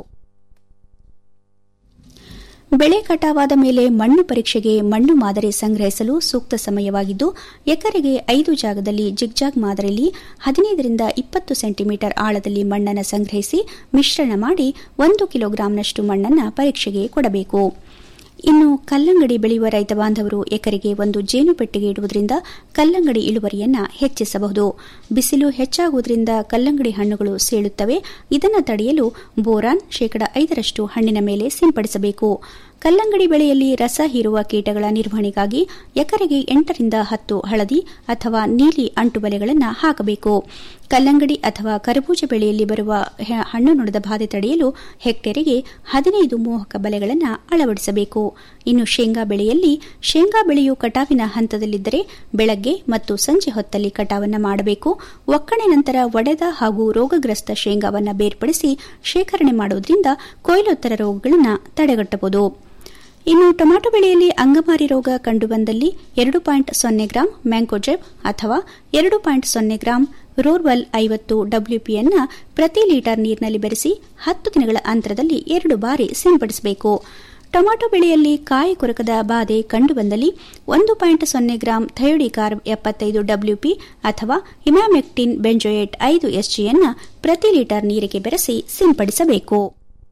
ಬೆಳೆ ಕಟಾವಾದ ಮೇಲೆ ಮಣ್ಣು ಪರೀಕ್ಷೆಗೆ ಮಣ್ಣು ಮಾದರಿ ಸಂಗ್ರಹಿಸಲು ಸೂಕ್ತ ಸಮಯವಾಗಿದ್ದು ಎಕರೆಗೆ ಐದು ಜಾಗದಲ್ಲಿ ಜಿಗ್ಜಾಗ್ ಮಾದರಿಯಲ್ಲಿ ಹದಿನೈದರಿಂದ ಇಪ್ಪತ್ತು ಸೆಂಟಿಮೀಟರ್ ಆಳದಲ್ಲಿ ಮಣ್ಣನ್ನು ಸಂಗ್ರಹಿಸಿ ಮಿಶ್ರಣ ಮಾಡಿ ಒಂದು ಕಿಲೋಗ್ರಾಂನಷ್ಟು ಮಣ್ಣನ್ನು ಪರೀಕ್ಷೆಗೆ ಕೊಡಬೇಕು ಇನ್ನು ಕಲ್ಲಂಗಡಿ ಬೆಳೆಯುವ ರೈತ ಬಾಂಧವರು ಎಕರೆಗೆ ಒಂದು ಜೇನು ಪೆಟ್ಟಿಗೆ ಇಡುವುದರಿಂದ ಕಲ್ಲಂಗಡಿ ಇಳುವರಿಯನ್ನ ಹೆಚ್ಚಿಸಬಹುದು ಬಿಸಿಲು ಹೆಚ್ಚಾಗುವುದರಿಂದ ಕಲ್ಲಂಗಡಿ ಹಣ್ಣುಗಳು ಸೇಳುತ್ತವೆ ಇದನ್ನು ತಡೆಯಲು ಬೋರಾನ್ ಶೇಕಡ ಐದರಷ್ಟು ಹಣ್ಣಿನ ಮೇಲೆ ಸಿಂಪಡಿಸಬೇಕು ಕಲ್ಲಂಗಡಿ ಬೆಳೆಯಲ್ಲಿ ರಸ ಹೀರುವ ಕೀಟಗಳ ನಿರ್ವಹಣೆಗಾಗಿ ಎಕರೆಗೆ ಎಂಟರಿಂದ ಹತ್ತು ಹಳದಿ ಅಥವಾ ನೀಲಿ ಅಂಟುಬಲೆಗಳನ್ನು ಹಾಕಬೇಕು ಕಲ್ಲಂಗಡಿ ಅಥವಾ ಕರಬೂಜ ಬೆಳೆಯಲ್ಲಿ ಬರುವ ಹೆ- ಹಣ್ಣು ನುಣದ ಬಾಧೆ ತಡೆಯಲು ಹೆಕ್ಟೇರಿಗೆ ಹದಿನೈದು ಮೋಹಕ ಬಲೆಗಳನ್ನು ಅಳವಡಿಸಬೇಕು ಇನ್ನು ಶೇಂಗಾ ಬೆಳೆಯಲ್ಲಿ ಶೇಂಗಾ ಬೆಳೆಯು ಕಟಾವಿನ ಹಂತದಲ್ಲಿದ್ದರೆ ಬೆಳಗ್ಗೆ ಮತ್ತು ಸಂಜೆ ಹೊತ್ತಲ್ಲಿ ಕಟಾವನ್ನು ಮಾಡಬೇಕು ಒಕ್ಕಣೆ ನಂತರ ಒಡೆದ ಹಾಗೂ ರೋಗಗ್ರಸ್ತ ಶೇಂಗಾವನ್ನು ಬೇರ್ಪಡಿಸಿ ಶೇಖರಣೆ ಮಾಡುವುದರಿಂದ ಕೊಯ್ಲೋತ್ತರ ರೋಗಗಳನ್ನು ತಡೆಗಟ್ಟಬಹುದು ಇನ್ನು ಟೊಮ್ಯಾಟೊ ಬೆಳೆಯಲ್ಲಿ ಅಂಗಮಾರಿ ರೋಗ ಕಂಡುಬಂದಲ್ಲಿ ಎರಡು ಪಾಯಿಂಟ್ ಸೊನ್ನೆ ಗ್ರಾಂ ಮ್ಯಾಂಕೋಜೆಬ್ ಅಥವಾ ಎರಡು ಪಾಯಿಂಟ್ ಸೊನ್ನೆ ಗ್ರಾಂ ರೋರ್ವಲ್ ಐವತ್ತು ಡಬ್ಲ್ಯೂಪಿಯನ್ನ ಪ್ರತಿ ಲೀಟರ್ ನೀರಿನಲ್ಲಿ ಬೆರೆಸಿ ಹತ್ತು ದಿನಗಳ ಅಂತರದಲ್ಲಿ ಎರಡು ಬಾರಿ ಸಿಂಪಡಿಸಬೇಕು ಟೊಮ್ಯಾಟೊ ಬೆಳೆಯಲ್ಲಿ ಕಾಯಿ ಕೊರಕದ ಬಾಧೆ ಕಂಡುಬಂದಲ್ಲಿ ಒಂದು ಪಾಯಿಂಟ್ ಸೊನ್ನೆ ಗ್ರಾಂ ಥಯೋಡಿಕಾರ್ ಎಪ್ಪತ್ತೈದು ಡಬ್ಲ್ಯೂಪಿ ಅಥವಾ ಇಮ್ಯಾಮೆಕ್ಟಿನ್ ಬೆಂಜೋಯೇಟ್ ಐದು ಎಸ್ಜಿಯನ್ನ ಪ್ರತಿ ಲೀಟರ್ ನೀರಿಗೆ ಬೆರೆಸಿ ಸಿಂಪಡಿಸಬೇಕು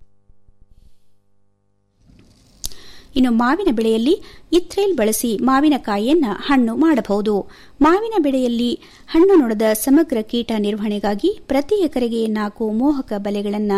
ಇನ್ನು ಮಾವಿನ ಬೆಳೆಯಲ್ಲಿ ಇಥ್ರೇಲ್ ಬಳಸಿ ಮಾವಿನಕಾಯಿಯನ್ನು ಹಣ್ಣು ಮಾಡಬಹುದು ಮಾವಿನ ಬೆಳೆಯಲ್ಲಿ ಹಣ್ಣು ನೊಣದ ಸಮಗ್ರ ಕೀಟ ನಿರ್ವಹಣೆಗಾಗಿ ಪ್ರತಿ ಎಕರೆಗೆ ನಾಲ್ಕು ಮೋಹಕ ಬಲೆಗಳನ್ನು